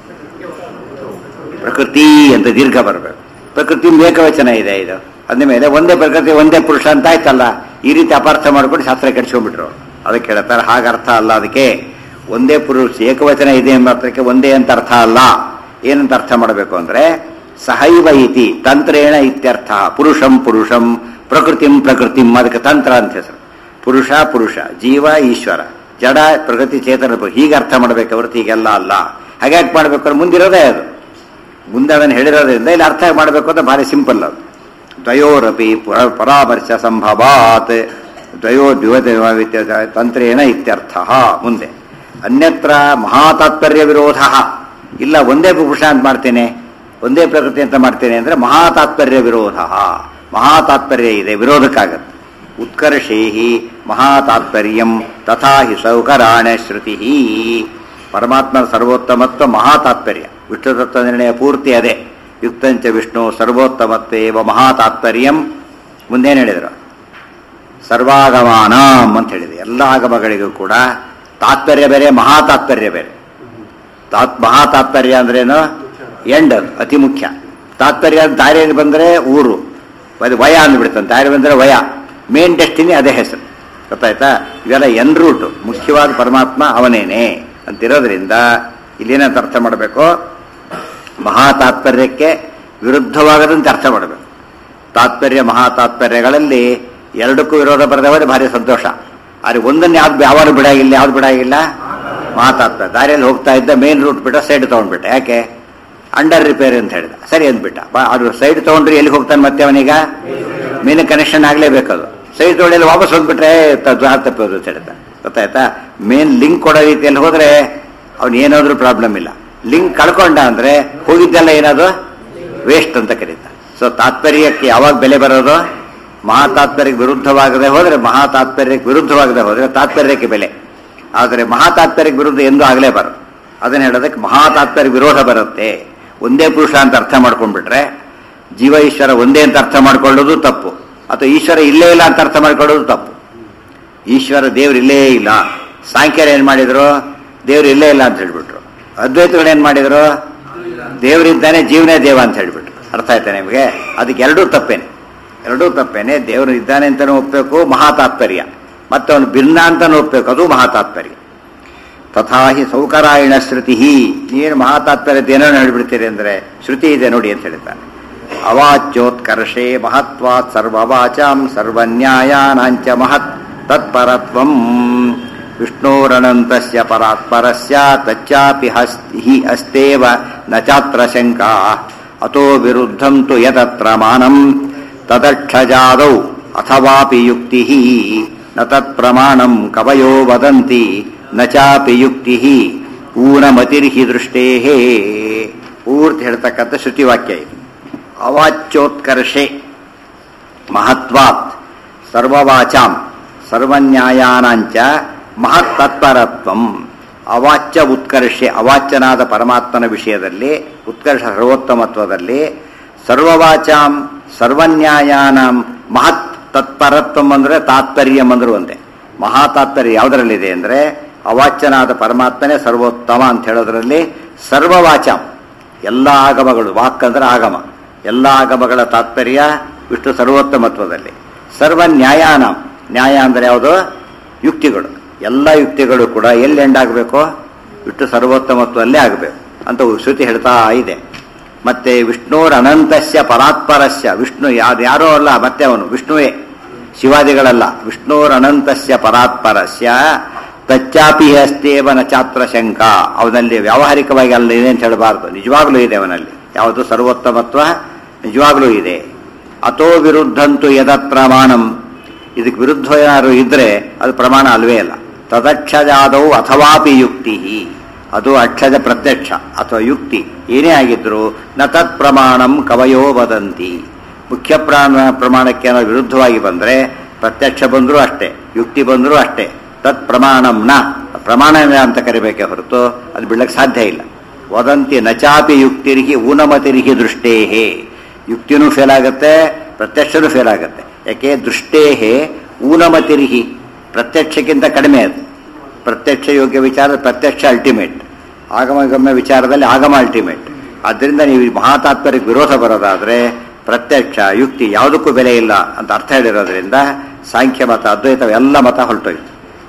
ಪ್ರಕೃತಿ ಅಂತ ದೀರ್ಘ ಬರಬೇಕು ಪ್ರಕೃತಿ ಏಕವಚನ ಇದೆ ಇದು ಅಂದ ಮೇಲೆ ಒಂದೇ ಪ್ರಕೃತಿ ಒಂದೇ ಪುರುಷ ಅಂತ ಆಯ್ತಲ್ಲ ಈ ರೀತಿ ಅಪಾರ್ಥ ಮಾಡ್ಕೊಂಡು ಶಾಸ್ತ್ರ ಕೆಡಿಸ್ಕೊಂಡ್ಬಿಟ್ರು ಅದಕ್ಕೆ ಹೇಳ್ತಾರೆ ಹಾಗೆ ಅರ್ಥ ಅಲ್ಲ ಅದಕ್ಕೆ ಒಂದೇ ಪುರುಷ ಏಕವಚನ ಇದೆ ಎಂಬ ಅರ್ಥಕ್ಕೆ ಒಂದೇ ಅಂತ ಅರ್ಥ ಅಲ್ಲ ಏನಂತ ಅರ್ಥ ಮಾಡಬೇಕು ಅಂದ್ರೆ ಸಹೈವ ಇತಿ ತಂತ್ರೇಣ ಇತ್ಯರ್ಥ ಪುರುಷಂ ಪುರುಷಂ ಪ್ರಕೃತಿಂ ಪ್ರಕೃತಿಂ ಅದಕ್ಕೆ ತಂತ್ರ ಅಂತ ಹೆಸರು ಪುರುಷ ಪುರುಷ ಜೀವ ಈಶ್ವರ ಜಡ ಪ್ರಗತಿ ಚೇತನ ಹೀಗೆ ಅರ್ಥ ಮಾಡಬೇಕು ಹೊರತು ಹೀಗೆಲ್ಲ ಅಲ್ಲ ಹಾಗ್ಯಾಕೆ ಮಾಡಬೇಕು ಅಂದ್ರೆ ಮುಂದಿರೋದೇ ಅದು ಮುಂದೆ ಅದನ್ನು ಹೇಳಿರೋದ್ರಿಂದ ಇಲ್ಲಿ ಅರ್ಥ ಮಾಡಬೇಕು ಅಂತ ಭಾರಿ ಸಿಂಪಲ್ ಅದು ದ್ವಯೋರಪಿ ಪುರ- ಪರಾಮರ್ಶ ಸಂಭವಾತ್ ದ್ವಯೋ ದ್ವಿವತ ತಂತ್ರೇಣ ಇತ್ಯರ್ಥ ಮುಂದೆ ಅನ್ಯತ್ರ ಮಹಾತಾತ್ಪರ್ಯ ವಿರೋಧ ಇಲ್ಲ ಒಂದೇ ಪುರುಷ ಅಂತ ಮಾಡ್ತೇನೆ ಒಂದೇ ಪ್ರಕೃತಿ ಅಂತ ಮಾಡ್ತೇನೆ ಅಂದ್ರೆ ಮಹಾತಾತ್ಪರ್ಯ ವಿರೋಧ ಮಹಾತಾತ್ಪರ್ಯ ಇದೆ ವಿರೋಧಕ್ಕಾಗತ್ತೆ ಉತ್ಕರ್ಷೇಹಿ ಮಹಾತಾತ್ಪರ್ಯಂ ತಥಾ ಹಿ ಸೌಕರಾಣ ಶ್ರುತಿ ಪರಮಾತ್ಮನ ಸರ್ವೋತ್ತಮತ್ವ ಮಹಾತಾತ್ಪರ್ಯ ವಿಷ್ಣು ತತ್ವ ನಿರ್ಣಯ ಪೂರ್ತಿ ಅದೇ ಯುಕ್ತಂಚ ವಿಷ್ಣು ಸರ್ವೋತ್ತಮತ್ವೇವ ಮಹಾತಾತ್ಪರ್ಯಂ ಮುಂದೇನು ಹೇಳಿದರು ಸರ್ವಾಗಮಾನಂ ಅಂತ ಹೇಳಿದೆ ಎಲ್ಲ ಆಗಮಗಳಿಗೂ ಕೂಡ ತಾತ್ಪರ್ಯ ಬೇರೆ ಮಹಾತಾತ್ಪರ್ಯ ಬೇರೆ ತಾತ್ ಮಹಾತಾತ್ಪರ್ಯ ಅಂದ್ರೇನು ಎಂಡ್ ಅದು ಅತಿ ಮುಖ್ಯ ತಾತ್ಪರ್ಯ ಅಂತ ದಾರಿಯಲ್ಲಿ ಬಂದರೆ ಊರು ಅದು ವಯ ಅಂದ್ಬಿಡ್ತಾನೆ ದಾರಿ ಬಂದರೆ ವಯ ಮೇನ್ ಡೆಸ್ಟಿನಿ ಅದೇ ಹೆಸರು ಗೊತ್ತಾಯ್ತಾ ಇವೆಲ್ಲ ಎನ್ ರೂಟ್ ಮುಖ್ಯವಾದ ಪರಮಾತ್ಮ ಅವನೇನೆ ಅಂತಿರೋದ್ರಿಂದ ಇಲ್ಲೇನಂತ ಅರ್ಥ ಮಾಡಬೇಕು ಮಹಾತಾತ್ಪರ್ಯಕ್ಕೆ ವಿರುದ್ಧವಾಗದಂತೆ ಅರ್ಥ ಮಾಡಬೇಕು ತಾತ್ಪರ್ಯ ಮಹಾತಾತ್ಪರ್ಯಗಳಲ್ಲಿ ಎರಡಕ್ಕೂ ವಿರೋಧ ಬರೆದವರೆ ಭಾರಿ ಸಂತೋಷ ಆದರೆ ಒಂದನ್ನು ಯಾವ್ದು ಯಾವಾಗ ಬಿಡಾಗಿಲ್ಲ ಯಾವ್ದು ಬಿಡಾಗಿಲ್ಲ ಮಹಾತಾತ್ಪರ್ಯ ದಾರಿಯಲ್ಲಿ ಹೋಗ್ತಾ ಇದ್ದ ಮೇನ್ ರೂಟ್ ಬಿಟ್ಟ ಸೈಡ್ ತಗೊಂಡ್ಬಿಟ್ಟ ಯಾಕೆ ಅಂಡರ್ ರಿಪೇರ್ ಅಂತ ಹೇಳಿದ ಸರಿ ಅಂದ್ಬಿಟ್ಟ ಬಾ ಅದು ಸೈಡ್ ತಗೊಂಡ್ರೆ ಎಲ್ಲಿ ಹೋಗ್ತಾನೆ ಮತ್ತೆ ಅವನೀಗ ಮೇನ್ ಕನೆಕ್ಷನ್ ಆಗಲೇಬೇಕದು ಸೈಡ್ ತಗೊಂಡು ವಾಪಸ್ ಹೋಗ್ಬಿಟ್ರೆ ದಾರಿ ತಪ್ಪೋದು ಅಂತ ಹೇಳ್ತಾ ಗೊತ್ತಾಯ್ತಾ ಮೇನ್ ಲಿಂಕ್ ಕೊಡೋ ರೀತಿಯಲ್ಲಿ ಹೋದ್ರೆ ಅವ್ನು ಏನಾದ್ರೂ ಪ್ರಾಬ್ಲಮ್ ಇಲ್ಲ ಲಿಂಕ್ ಕಳ್ಕೊಂಡ ಅಂದ್ರೆ ಹೋಗಿದ್ದೆಲ್ಲ ಏನದು ವೇಸ್ಟ್ ಅಂತ ಕರೀತಾರೆ ಸೊ ತಾತ್ಪರ್ಯಕ್ಕೆ ಯಾವಾಗ ಬೆಲೆ ಬರೋದು ಮಹಾತಾತ್ಪರ್ಯಕ್ಕೆ ವಿರುದ್ಧವಾಗದೆ ಹೋದ್ರೆ ಮಹಾತಾತ್ಪರ್ಯಕ್ಕೆ ವಿರುದ್ಧವಾಗದೆ ಹೋದ್ರೆ ತಾತ್ಪರ್ಯಕ್ಕೆ ಬೆಲೆ ಆದರೆ ಮಹಾತಾತ್ಪರ್ಯಕ್ಕೆ ವಿರುದ್ಧ ಎಂದೂ ಆಗಲೇಬಾರದು ಅದನ್ನ ಹೇಳೋದಕ್ಕೆ ಮಹಾತಾತ್ಪರ್ಯ ವಿರೋಧ ಬರುತ್ತೆ ಒಂದೇ ಪುರುಷ ಅಂತ ಅರ್ಥ ಮಾಡ್ಕೊಂಡ್ಬಿಟ್ರೆ ಜೀವ ಈಶ್ವರ ಒಂದೇ ಅಂತ ಅರ್ಥ ಮಾಡ್ಕೊಳ್ಳೋದು ತಪ್ಪು ಅಥವಾ ಈಶ್ವರ ಇಲ್ಲೇ ಇಲ್ಲ ಅಂತ ಅರ್ಥ ಮಾಡ್ಕೊಳ್ಳೋದು ತಪ್ಪು ಈಶ್ವರ ದೇವ್ರು ಇಲ್ಲೇ ಇಲ್ಲ ಸಾಂಖ್ಯರು ಏನ್ ಮಾಡಿದ್ರು ದೇವ್ರು ಇಲ್ಲೇ ಇಲ್ಲ ಅಂತ ಹೇಳ್ಬಿಟ್ರು ಅದ್ವೈತಗಳು ಏನ್ ಮಾಡಿದ್ರು ದೇವರಿದ್ದಾನೆ ಜೀವನೇ ದೇವ ಅಂತ ಹೇಳ್ಬಿಟ್ರು ಅರ್ಥ ಆಯ್ತಾ ನಿಮಗೆ ಅದಕ್ಕೆ ಎರಡೂ ತಪ್ಪೇನೆ ಎರಡೂ ತಪ್ಪೇನೆ ದೇವರು ಇದ್ದಾನೆ ಅಂತಾನು ಒಪ್ಪಬೇಕು ಮಹಾತಾತ್ಪರ್ಯ ಮತ್ತೆ ಅವನು ಭಿನ್ನ ಅಂತಾನು ಒಪ್ಪಬೇಕು ಅದು ಮಹಾತಾತ್ಪರ್ಯ ತಥಾ ಹಿ ಸೌಕರಾಯಣ ಶ್ರುತಿ ಏನು ಮಹಾತಾತ್ಪರ್ಯದ ಏನೋ ಹೇಳ್ಬಿಡ್ತೀರಿ ಅಂದ್ರೆ ಶ್ರುತಿ ಇದೆ ನೋಡಿ ಅಂತ ಹೇಳ್ತಾನೆ ಅವಾಚ್ಯೋತ್ಕರ್ಷೆ ಮಹತ್ವಾತ್ ಸರ್ವವಾಚಾಂ ಸರ್ವನ್ಯಾಯಾನಾಂಚ ಮಹತ್ ತತ್ಪರತ್ವಂ ವಿಷ್ಣೋರನಂತಸ್ಯ ಪರಾತ್ಪರಸ್ಯ ತಚ್ಚಾಪಿ ಹಸ್ತಿ ಹಿ ಅಸ್ತೇವ ನ ಚಾತ್ರ ಶಂಕಾ ಅತೋ ವಿರುದ್ಧಂ ತು ಯತತ್ರ ಮಾನಂ ತದಕ್ಷಜಾದೌ ಅಥವಾಪಿ ಯುಕ್ತಿ ನ ತತ್ಪ್ರಮಾಣಂ ಕವಯೋ ವದಂತಿ ನ ಚಾಪಿ ಯುಕ್ತಿ ಊನಮತಿರ್ಹಿ ದೃಷ್ಟೇ ಪೂರ್ತಿ ಹೇಳ್ತಕ್ಕಂಥ ಶ್ರುತಿವಾಕ್ಯ ಇದು ಅವಾಚ್ಯೋತ್ಕರ್ಷೆ ಮಹತ್ವಾತ್ ಸರ್ವವಾಚಾಂ ಸರ್ವನ್ಯಾಯಾನಾಂಚ ಮಹತ್ತತ್ಪರತ್ವಂ ಅವಾಚ್ಯ ಉತ್ಕರ್ಷೆ ಅವಾಚ್ಯನಾದ ಪರಮಾತ್ಮನ ವಿಷಯದಲ್ಲಿ ಉತ್ಕರ್ಷ ಸರ್ವೋತ್ತಮತ್ವದಲ್ಲಿ ಸರ್ವವಾಚಾಂ ಸರ್ವನ್ಯಾಯಾನಾಂ ಮಹತ್ ತತ್ಪರತ್ವಂ ಅಂದ್ರೆ ತಾತ್ಪರ್ಯಂ ಅಂದ್ರು ಒಂದೇ ಮಹಾತಾತ್ಪರ್ಯ ಯಾವುದರಲ್ಲಿದೆ ಅಂದ್ರೆ ಅವಾಚ್ಯನಾದ ಪರಮಾತ್ಮನೇ ಸರ್ವೋತ್ತಮ ಅಂತ ಹೇಳೋದ್ರಲ್ಲಿ ಸರ್ವವಾಚಾಂ ಎಲ್ಲ ಆಗಮಗಳು ವಾಕ್ ಅಂದ್ರೆ ಆಗಮ ಎಲ್ಲ ಆಗಮಗಳ ತಾತ್ಪರ್ಯ ವಿಷ್ಣು ಸರ್ವೋತ್ತಮತ್ವದಲ್ಲಿ ಸರ್ವ ನ್ಯಾಯಾನ ನ್ಯಾಯ ಅಂದ್ರೆ ಯಾವುದು ಯುಕ್ತಿಗಳು ಎಲ್ಲ ಯುಕ್ತಿಗಳು ಕೂಡ ಎಲ್ಲಿ ಎಂಡಾಗಬೇಕು ವಿಷ್ಣು ಸರ್ವೋತ್ತಮತ್ವಲ್ಲೇ ಆಗಬೇಕು ಅಂತ ಶ್ರುತಿ ಹೇಳ್ತಾ ಇದೆ ಮತ್ತೆ ವಿಷ್ಣುರ ಅನಂತಸ್ಯ ಪರಾತ್ಪರಸ್ಯ ವಿಷ್ಣು ಯಾರು ಯಾರೋ ಅಲ್ಲ ಮತ್ತೆ ಅವನು ವಿಷ್ಣುವೇ ಶಿವಾದಿಗಳಲ್ಲ ವಿಷ್ಣುರ ಅನಂತಸ್ಯ ಪರಾತ್ಪರಸ್ಯ ತಚ್ಚಾಪಿ ಅಸ್ತೇವ ನ ಚಾತ್ರ ಶಂಕ ಅವನಲ್ಲಿ ವ್ಯಾವಹಾರಿಕವಾಗಿ ಅಲ್ಲ ಇದೆ ಅಂತ ಹೇಳಬಾರ್ದು ನಿಜವಾಗ್ಲೂ ಇದೆ ಅವನಲ್ಲಿ ಯಾವುದು ಸರ್ವೋತ್ತಮತ್ವ ನಿಜವಾಗ್ಲೂ ಇದೆ ಅಥೋ ವಿರುದ್ಧಂತು ಯದ ಪ್ರಮಾಣಂ ಇದಕ್ಕೆ ವಿರುದ್ಧ ಏನಾದ್ರು ಇದ್ರೆ ಅದು ಪ್ರಮಾಣ ಅಲ್ವೇ ಅಲ್ಲ ತದಕ್ಷಜಾದವು ಅಥವಾಪಿ ಯುಕ್ತಿ ಅದು ಅಕ್ಷಜ ಪ್ರತ್ಯಕ್ಷ ಅಥವಾ ಯುಕ್ತಿ ಏನೇ ಆಗಿದ್ರು ನ ತತ್ ಪ್ರಮಾಣಂ ಕವಯೋ ವದಂತಿ ಮುಖ್ಯ ಪ್ರಾಣ ಪ್ರಮಾಣಕ್ಕೆ ಏನಾದ್ರು ವಿರುದ್ಧವಾಗಿ ಬಂದ್ರೆ ಪ್ರತ್ಯಕ್ಷ ಬಂದರೂ ಅಷ್ಟೇ ಯುಕ್ತಿ ಬಂದರೂ ಅಷ್ಟೇ ತತ್ ಪ್ರಮಾಣಂ ನ ಪ್ರಮಾಣ ಅಂತ ಕರಿಬೇಕೆ ಹೊರತು ಅದು ಬಿಡ್ಲಕ್ಕೆ ಸಾಧ್ಯ ಇಲ್ಲ ವದಂತಿ ನಚಾಪಿ ಯುಕ್ತಿರಿಹಿ ಊನಮತಿರಿಹಿ ದೃಷ್ಟೇಹೇ ಯುಕ್ತಿನೂ ಫೇಲ್ ಆಗುತ್ತೆ ಪ್ರತ್ಯಕ್ಷನೂ ಫೇಲ್ ಆಗುತ್ತೆ ಯಾಕೆ ದೃಷ್ಟೇಹೇ ಊನಮತಿರಿಹಿ ಪ್ರತ್ಯಕ್ಷಕ್ಕಿಂತ ಕಡಿಮೆ ಅದು ಪ್ರತ್ಯಕ್ಷ ಯೋಗ್ಯ ವಿಚಾರ ಪ್ರತ್ಯಕ್ಷ ಅಲ್ಟಿಮೇಟ್ ಆಗಮಗಮ್ಯ ವಿಚಾರದಲ್ಲಿ ಆಗಮ ಅಲ್ಟಿಮೇಟ್ ಆದ್ದರಿಂದ ನೀವು ಈ ಮಹಾತಾತ್ಪರ್ಯಕ್ಕೆ ವಿರೋಧ ಬರೋದಾದ್ರೆ ಪ್ರತ್ಯಕ್ಷ ಯುಕ್ತಿ ಯಾವುದಕ್ಕೂ ಬೆಲೆ ಇಲ್ಲ ಅಂತ ಅರ್ಥ ಹೇಳಿರೋದ್ರಿಂದ ಸಾಂಖ್ಯ ಮತ ಅದ್ವೈತ ಎಲ್ಲ ಮತ ಹೊರಟೋಯ್ತು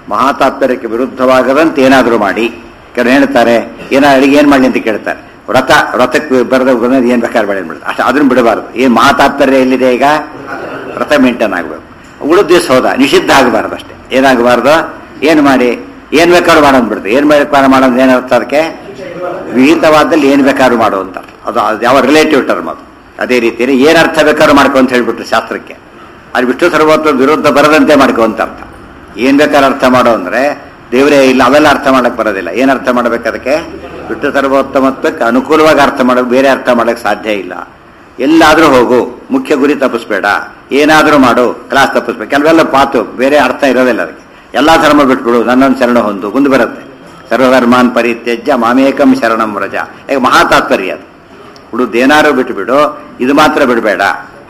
ಮಹಾತಾತ್ಪರ್ಯಕ್ಕೆ ವಿರುದ್ಧವಾಗದಂತೆ ಏನಾದರೂ ಮಾಡಿ ಕೆಲವು ಹೇಳ್ತಾರೆ ಏನೋ ಅಡಿಗೆ ಏನು ಮಾಡಲಿ ಅಂತ ಕೇಳ್ತಾರೆ ವ್ರತ ವ್ರತಕ್ಕೆ ಬರೆದ ಏನು ಬೇಕಾದ್ರೆ ಬೇಡ ಅಂದ್ಬಿಡ್ತಾರೆ ಅಷ್ಟು ಅದನ್ನು ಬಿಡಬಾರ್ದು ಏನು ಮಹಾತಾತ್ಪರ್ಯ ಎಲ್ಲಿದೆ ಈಗ ವ್ರತ ಮೇಂಟೈನ್ ಆಗಬೇಕು ಉಳಿದ ದಿವಸ ಹೋದ ನಿಷಿದ್ಧ ಆಗಬಾರ್ದು ಅಷ್ಟೇ ಏನಾಗಬಾರ್ದು ಏನು ಮಾಡಿ ಏನು ಬೇಕಾದ್ರೂ ಮಾಡೋದು ಬಿಡುತ್ತೆ ಏನು ಬೇಕಾದ್ರೂ ಮಾಡೋದು ಏನರ್ಥ ಅದಕ್ಕೆ ವಿಹಿತವಾದಲ್ಲಿ ಏನು ಬೇಕಾದ್ರೂ ಮಾಡು ಅಂತ ಅದು ಅದು ಯಾವ ರಿಲೇಟಿವ್ ಟರ್ಮ್ ಅದು ಅದೇ ರೀತಿಯಲ್ಲಿ ಏನು ಅರ್ಥ ಬೇಕಾದ್ರೂ ಮಾಡ್ಕೊ ಅಂತ ಹೇಳ್ಬಿಟ್ರು ಶಾಸ್ತ್ರಕ್ಕೆ ಅದು ವಿಷ್ಣು ಸರ್ವತ್ವ ವಿರುದ್ಧ ಬರದಂತೆ ಮಾಡ್ಕೊ ಅಂತ ಅರ್ಥ ಏನು ಬೇಕಾದ್ರೂ ಅರ್ಥ ಮಾಡೋ ಅಂದರೆ ದೇವರೇ ಇಲ್ಲ ಅವೆಲ್ಲ ಅರ್ಥ ಮಾಡಕ್ಕೆ ಬರೋದಿಲ್ಲ ಏನು ಅರ್ಥ ಮಾಡ್ಬೇಕು ಅದಕ್ಕೆ ವಿಷ್ಣು ಸರ್ವೋತ್ತಮತ್ವಕ್ಕೆ ಅನುಕೂಲವಾಗಿ ಅರ್ಥ ಮಾಡೋಕೆ ಬೇರೆ ಅರ್ಥ ಮಾಡೋಕ್ಕೆ ಸಾಧ್ಯ ಇಲ್ಲ ಎಲ್ಲಾದರೂ ಹೋಗು ಮುಖ್ಯ ಗುರಿ ತಪ್ಪಿಸ್ಬೇಡ ಏನಾದರೂ ಮಾಡು ಕ್ಲಾಸ್ ತಪ್ಪಿಸ್ಬೇಕು ಕೆಲವೆಲ್ಲ ಪಾತು ಬೇರೆ ಅರ್ಥ ಇರೋದಿಲ್ಲ ಅದಕ್ಕೆ ಎಲ್ಲ ಧರ್ಮ ಬಿಟ್ಬಿಡು ನನ್ನೊಂದು ಶರಣ ಹೊಂದು ಮುಂದೆ ಬರುತ್ತೆ ಸರ್ವಧರ್ಮಾನ್ ಪರಿತ್ಯಜ್ಯ ಮಾಮೇಕಂ ಶರಣಂ ವ್ರಜ ಈಗ ಮಹಾತಾತ್ಪರ್ಯ ಅದು ಹುಡುದೇನಾರು ಬಿಟ್ಟುಬಿಡು ಇದು ಮಾತ್ರ ಬಿಡಬೇಡ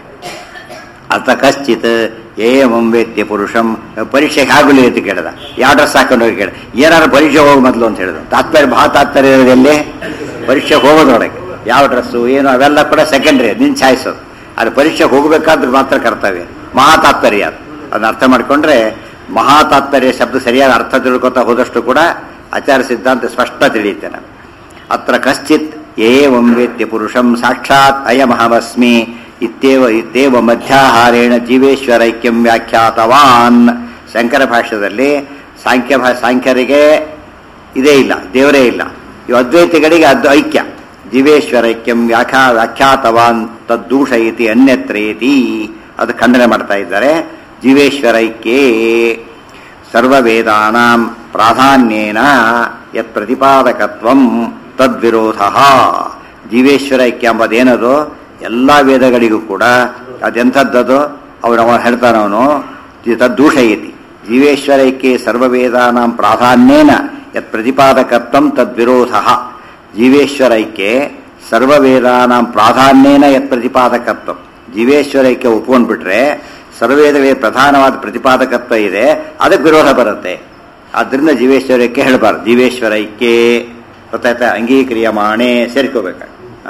ಅಥ ಕಶ್ಚಿತ್ ಏಮಂ ವೇತ್ಯ ಪುರುಷಂ ಪರೀಕ್ಷೆಗೆ ಆಗಲಿ ಅಂತ ಕೇಳಿದ ಯಾವ ಡ್ರೆಸ್ ಹಾಕೊಂಡು ಹೋಗಿ ಕೇಳ ಏನಾದ್ರು ಪರೀಕ್ಷೆ ಹೋಗಿ ಮೊದಲು ಅಂತ ಹೇಳಿದ ತಾತ್ಪರ್ಯ ಮಹಾ ತಾತ್ಪರ್ಯ ಇರೋದು ಎಲ್ಲಿ ಪರೀಕ್ಷೆಗೆ ಹೋಗೋದ್ರೊಳಗೆ ಯಾವ ಡ್ರೆಸ್ಸು ಏನು ಅವೆಲ್ಲ ಕೂಡ ಸೆಕೆಂಡ್ರಿ ನಿನ್ ಚಾಯ್ಸು ಅದು ಪರೀಕ್ಷೆಗೆ ಹೋಗ್ಬೇಕಾದ್ರೆ ಮಾತ್ರ ಕರ್ತವ್ಯ ಮಹಾ ತಾತ್ಪರ್ಯ ಅದು ಅದನ್ನ ಅರ್ಥ ಮಾಡ್ಕೊಂಡ್ರೆ ಮಹಾ ತಾತ್ಪರ್ಯ ಶಬ್ದ ಸರಿಯಾದ ಅರ್ಥ ತಿಳ್ಕೊತಾ ಹೋದಷ್ಟು ಕೂಡ ಆಚಾರ ಸಿದ್ಧಾಂತ ಸ್ಪಷ್ಟ ತಿಳಿಯುತ್ತೆ ನಮಗೆ ಅತ್ರ ಕಶ್ಚಿತ್ ಏವಂ ವೇತ್ಯ ಪುರುಷಂ ಸಾಕ್ಷಾತ್ ಅಯಮಹಮಸ್ಮಿ ಇತ್ಯೇವ ಇತ್ಯೇವ ಮಧ್ಯಾಹಾರೇಣ ಜೀವೇಶ್ವರೈಕ್ಯಂ ವ್ಯಾಖ್ಯಾತವಾನ್ ಶಂಕರ ಭಾಷ್ಯದಲ್ಲಿ ಸಾಂಖ್ಯ ಭಾ ಸಾಂಖ್ಯರಿಗೆ ಇದೇ ಇಲ್ಲ ದೇವರೇ ಇಲ್ಲ ಇವು ಅದ್ವೈತಿಗಳಿಗೆ ಅದು ಐಕ್ಯ ಜೀವೇಶ್ವರೈಕ್ಯಂ ವ್ಯಾಖ್ಯಾ ವ್ಯಾಖ್ಯಾತವಾನ್ ತದ್ದೂಷಯತಿ ಅನ್ಯತ್ರೇತಿ ಅದು ಖಂಡನೆ ಮಾಡ್ತಾ ಇದ್ದಾರೆ ಜೀವೇಶ್ವರೈಕ್ಯೇ ಸರ್ವವೇದಾನಾಂ ಪ್ರಾಧಾನ್ಯೇನ ಯತ್ ಪ್ರತಿಪಾದಕತ್ವಂ ತದ್ವಿರೋಧ ಜೀವೇಶ್ವರೈಕ್ಯ ಎಂಬುದೇನದು ಎಲ್ಲ ವೇದಗಳಿಗೂ ಕೂಡ ಅದೆಂಥದ್ದದು ಅವನು ಅವ ಹೇಳ್ತಾನವನು ತದ್ದೂಷಯತಿ ಜೀವೇಶ್ವರೈಕ್ಯೆ ಸರ್ವವೇದಾನಾಂ ಪ್ರಾಧಾನ್ಯೇನ ಯತ್ ಪ್ರತಿಪಾದಕತ್ವಂ ತದ್ವಿರೋಧ ಜೀವೇಶ್ವರೈಕ್ಯೆ ಸರ್ವವೇದಾನಾಂ ಪ್ರಾಧಾನ್ಯೇನ ಯತ್ ಪ್ರತಿಪಾದಕತ್ವಂ ಜೀವೇಶ್ವರೈಕ್ಯ ಒಪ್ಕೊಂಡ್ಬಿಟ್ರೆ ಸರ್ವವೇದವೇ ಪ್ರಧಾನವಾದ ಪ್ರತಿಪಾದಕತ್ವ ಇದೆ ಅದಕ್ಕೆ ವಿರೋಧ ಬರುತ್ತೆ ಆದ್ರಿಂದ ಜೀವೇಶ್ವರಕ್ಕೆ ಹೇಳಬಾರ್ದು ಜೀವೇಶ್ವರೈಕ್ಯೆ ಗೊತ್ತಾಯ್ತಾ ಅಂಗೀಕ್ರಿಯಮಾಣೆ ಸೇರ್ಕೋಬೇಕು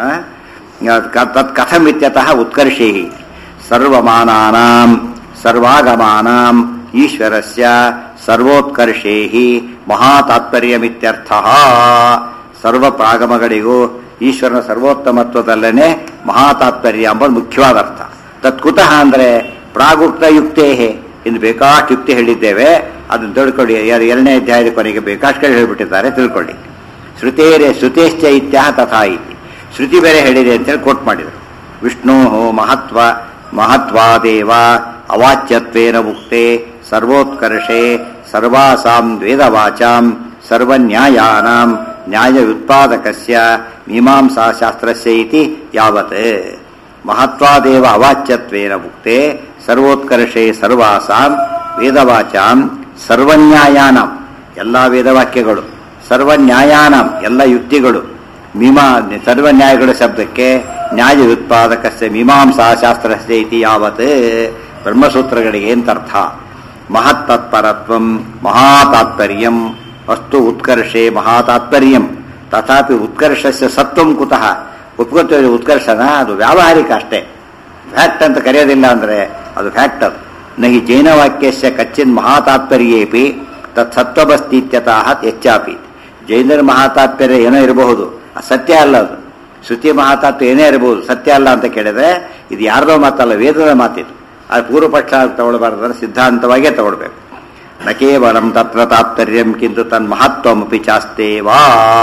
ತತ್ ಕಥಮಿತ್ಯತಃ ಉತ್ಕರ್ಷೇ ಸರ್ವಮಾನಾನಾಂ ಸರ್ವಾಗಮಾನಾಂ ಈಶ್ವರಸ್ಯ ಸರ್ವೋತ್ಕರ್ಷೇ ಮಹಾತಾತ್ಪರ್ಯಮಿತ್ಯರ್ಥ ಸರ್ವ ಪ್ರಾಗಮಗಳಿಗೂ ಈಶ್ವರನ ಸರ್ವೋತ್ತಮತ್ವದಲ್ಲೇ ಮಹಾತಾತ್ಪರ್ಯ ಎಂಬುದು ಮುಖ್ಯವಾದ ಅರ್ಥ ತತ್ಕುತಃ ಅಂದರೆ ಪ್ರಾಗುಕ್ತ ಯುಕ್ತೇ ಇನ್ನು ಬೇಕಾಷ್ಟು ಯುಕ್ತಿ ಹೇಳಿದ್ದೇವೆ ಅದನ್ನು ತಿಳ್ಕೊಳ್ಳಿ ಯಾರು ಎರಡನೇ ಅಧ್ಯಾಯದ ಕೊನೆಗೆ ಬೇಕಾಷ್ಟು ಕಡೆ ಹೇಳಿಬಿಟ್ಟಿದ್ದಾರೆ ತಿಳ್ಕೊಳ್ಳಿ ಶ್ರುತೇರೆ ಶ್ರುತೇಶ್ಚ ಇತ್ಯಹ ತಥಾ ಇತಿ ಶ್ರುತಿ ಬೇರೆ ಹೇಳಿದೆ ಅಂತೇಳಿ ಕೋಟ್ ಮಾಡಿದರು ವಿಷ್ಣು ಮಹತ್ವ ಮಹತ್ವಾದೇವ ಅವಾಚ್ಯತ್ವೇನ ಮುಕ್ತೆ ಸರ್ವೋತ್ಕರ್ಷೆ ಸರ್ವಾಸಾಂ ವೇದವಾಚಾಂ ಸರ್ವನ್ಯಾಯಾನಾಂ ನ್ಯಾಯವ್ಯುತ್ಪಾದಕಸ್ಯ ಮೀಮಾಂಸಾ ಶಾಸ್ತ್ರಸ್ಯ ಇತಿ ಯಾವತ್ ಮಹತ್ವಾದೇವ ಅವಾಚ್ಯತ್ವೇನ ಮುಕ್ತೆ ಸರ್ವೋತ್ಕರ್ಷೆ ಸರ್ವಾಸಾಂ ವೇದವಾಚಾಂ ಸರ್ವನ್ಯಾಯಾನಾಂ ಎಲ್ಲ ವೇದವಾಕ್ಯಗಳು ಸರ್ವನ್ಯಾಯಾನಾಂ ಎಲ್ಲ ಯುಕ್ತಿಗಳು ಮೀಮಾ ಸರ್ವನ್ಯಾಯಗಳ ಶಬ್ದಕ್ಕೆ ನ್ಯಾಯ ಉತ್ಪಾದಕಸ್ಯ ಮೀಮಾಂಸಾ ಶಾಸ್ತ್ರಸ್ಯ ಇತಿ ಯಾವತ್ ಬ್ರಹ್ಮಸೂತ್ರಗಳಿಗೆ ಎಂತರ್ಥ ಮಹತ್ತತ್ಪರತ್ವಂ ಮಹಾತಾತ್ಪರ್ಯಂ ಅಸ್ತು ಉತ್ಕರ್ಷೆ ಮಹಾತಾತ್ಪರ್ಯಂ ತಥಾಪಿ ಉತ್ಕರ್ಷಸ್ಯ ಸತ್ವಂ ಕುತಃ ಉತ್ಕೃತ ಉತ್ಕರ್ಷನ ಅದು ವ್ಯಾವಹಾರಿಕ ಅಷ್ಟೇ ಫ್ಯಾಕ್ಟ್ ಅಂತ ಕರೆಯೋದಿಲ್ಲ ಅಂದ್ರೆ ಅದು ಫ್ಯಾಕ್ಟ್ ಅದು ನಹಿ ಜೈನವಾಕ್ಯಸ್ಯ ಕಚ್ಚಿನ್ ಮಹಾತಾತ್ಪರ್ಯೇಪಿ ತತ್ ಸತ್ವಬಸ್ತೀತ್ಯತಃ ಹೆಚ್ಚಾಪಿ ಜೈನರ ಮಹಾತಾತ್ಪರ್ಯ ಏನೋ ಇರಬಹುದು ಸತ್ಯ ಅಲ್ಲ ಅದು ಶ್ರುತಿ ಮಹಾತಾತ್ವ ಏನೇ ಇರಬಹುದು ಸತ್ಯ ಅಲ್ಲ ಅಂತ ಕೇಳಿದ್ರೆ ಇದು ಯಾರ್ದೋ ಮಾತಲ್ಲ ವೇದದ ಮಾತಿದು ಅದು ಪೂರ್ವ ಪಕ್ಷ ತಗೊಳ್ಬಾರ್ದು ಸಿದ್ಧಾಂತವಾಗೇ ತಗೊಳ್ಬೇಕು ನ ಕೇವಲಂ ತತ್ರ ತಾತ್ಪರ್ಯಂ ಕಿಂತು ತನ್ ಮಹತ್ವಮಪಿ ಚಾಸ್ತೇವಾ